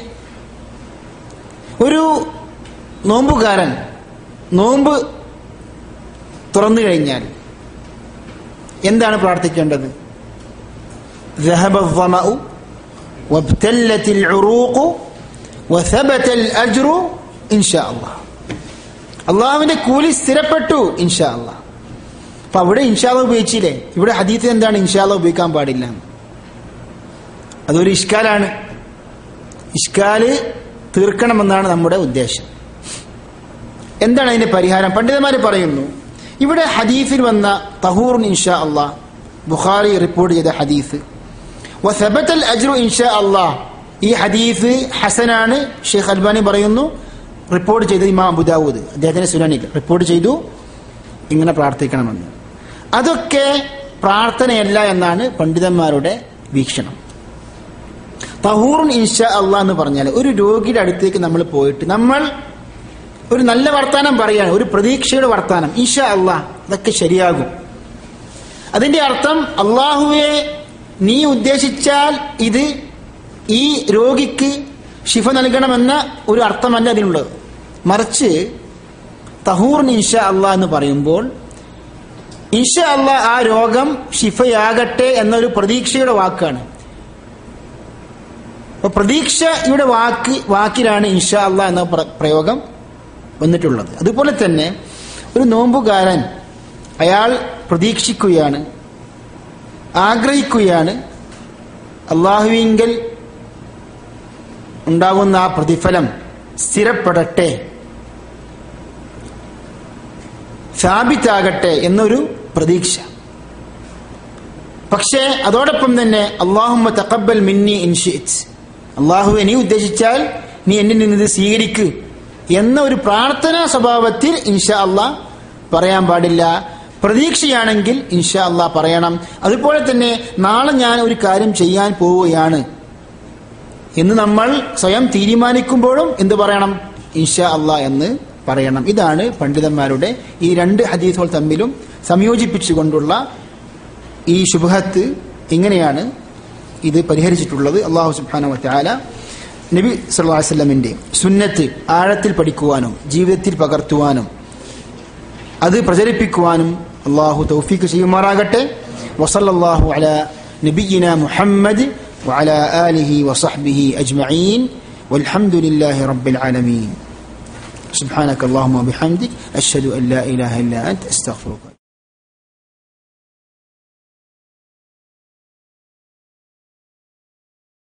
S2: ഒരു നോമ്പുകാരൻ നോമ്പ് തുറന്നു കഴിഞ്ഞാൽ എന്താണ് പ്രാർത്ഥിക്കേണ്ടത് ذهب الظمأ وابتلت العروق وثبت الأجر إن شاء الله അള്ളാഹുവിന്റെ കൂലി സ്ഥിരപ്പെട്ടു ഇൻഷാ അള്ളാഹ് അപ്പൊ അവിടെ ഇൻഷാല്ല ഉപയോഗിച്ചില്ലേ ഇവിടെ ഹദീത്ത് എന്താണ് ഇൻഷാല്ല ഉപയോഗിക്കാൻ പാടില്ല അതൊരു ഇഷ്കാലാണ് ഇഷ്കാല് തീർക്കണമെന്നാണ് നമ്മുടെ ഉദ്ദേശം എന്താണ് അതിന്റെ പരിഹാരം പണ്ഡിതന്മാർ പറയുന്നു ഇവിടെ ഹദീഫിൽ വന്ന തഹൂർ ഇൻഷാ അള്ളാഹ് ബുഖാരി റിപ്പോർട്ട് ചെയ്ത ഹദീസ് വസബത്തൽ അജ്റു ഇൻഷാ അള്ളാഹ് ഈ ഹദീസ് ഹസനാണ് ഷെയ്ഖ് അൽബാനി പറയുന്നു റിപ്പോർട്ട് ചെയ്തത് ഇമാം അബുദാവൂദ് അദ്ദേഹത്തിന്റെ സുനാനിൽ റിപ്പോർട്ട് ചെയ്തു ഇങ്ങനെ പ്രാർത്ഥിക്കണമെന്ന് അതൊക്കെ പ്രാർത്ഥനയല്ല എന്നാണ് പണ്ഡിതന്മാരുടെ വീക്ഷണം തഹൂറുൻ ഇൻഷാ അള്ളാഹ് എന്ന് പറഞ്ഞാൽ ഒരു രോഗിയുടെ അടുത്തേക്ക് നമ്മൾ പോയിട്ട് നമ്മൾ ഒരു നല്ല വർത്താനം പറയാണ് ഒരു പ്രതീക്ഷയുടെ വർത്താനം ഇൻഷാ അള്ളാഹ് അതൊക്കെ ശരിയാകും അതിന്റെ അർത്ഥം അള്ളാഹുവെ നീ ഉദ്ദേശിച്ചാൽ ഇത് ഈ രോഗിക്ക് ശിഫ നൽകണമെന്ന ഒരു അർത്ഥമല്ല അതിനുള്ളത് മറിച്ച് തഹൂർ ഇൻഷ അള്ളാഹ് എന്ന് പറയുമ്പോൾ ഇൻഷ അള്ളാഹ് ആ രോഗം ഷിഫയാകട്ടെ എന്നൊരു പ്രതീക്ഷയുടെ വാക്കാണ് അപ്പൊ പ്രതീക്ഷയുടെ വാക്ക് വാക്കിലാണ് ഇൻഷ അള്ളാഹ് എന്ന പ്ര- പ്രയോഗം വന്നിട്ടുള്ളത് അതുപോലെ തന്നെ ഒരു നോമ്പുകാരൻ അയാൾ പ്രതീക്ഷിക്കുകയാണ് ആഗ്രഹിക്കുകയാണ് അള്ളാഹുവിങ്കൽ ഉണ്ടാകുന്ന ആ പ്രതിഫലം സ്ഥിരപ്പെടട്ടെ സ്ഥാപിത്താകട്ടെ എന്നൊരു പ്രതീക്ഷ പക്ഷേ അതോടൊപ്പം തന്നെ അള്ളാഹുമ്മ തക്കബൽ മിന്നി ഇൻഷിറ്റ് അള്ളാഹു നീ ഉദ്ദേശിച്ചാൽ നീ എന്നിൽ നിന്ന് ഇത് സ്വീകരിക്ക് എന്ന ഒരു പ്രാർത്ഥനാ സ്വഭാവത്തിൽ ഇൻഷാ അള്ളാഹ് പറയാൻ പാടില്ല പ്രതീക്ഷയാണെങ്കിൽ ഇൻഷാ അള്ളാഹ് പറയണം അതുപോലെ തന്നെ നാളെ ഞാൻ ഒരു കാര്യം ചെയ്യാൻ പോവുകയാണ് എന്ന് നമ്മൾ സ്വയം തീരുമാനിക്കുമ്പോഴും എന്ത് പറയണം ഇൻഷാ അള്ളാ എന്ന് പറയണം ഇതാണ് പണ്ഡിതന്മാരുടെ ഈ രണ്ട് ഹദീസുകൾ തമ്മിലും സംയോജിപ്പിച്ചുകൊണ്ടുള്ള ഈ ശുഭഹത്ത് ഇങ്ങനെയാണ് ഇത് പരിഹരിച്ചിട്ടുള്ളത് അള്ളാഹു സുബാന വറ്റാല നബി സല്ലല്ലാഹു അലൈഹി വസല്ലമിന്റെ സുന്നത്ത് ആഴത്തിൽ പഠിക്കുവാനും ജീവിതത്തിൽ പകർത്തുവാനും അത് പ്രചരിപ്പിക്കുവാനും അള്ളാഹു തൗഫീക്ക് ചെയ്യുമാറാകട്ടെ വസല്ലല്ലാഹു അല നബിയിന മുഹമ്മദ് وعلى آله وصحبه أجمعين والحمد لله رب العالمين سبحانك اللهم وبحمدك أشهد أن لا إله إلا أنت أستغفرك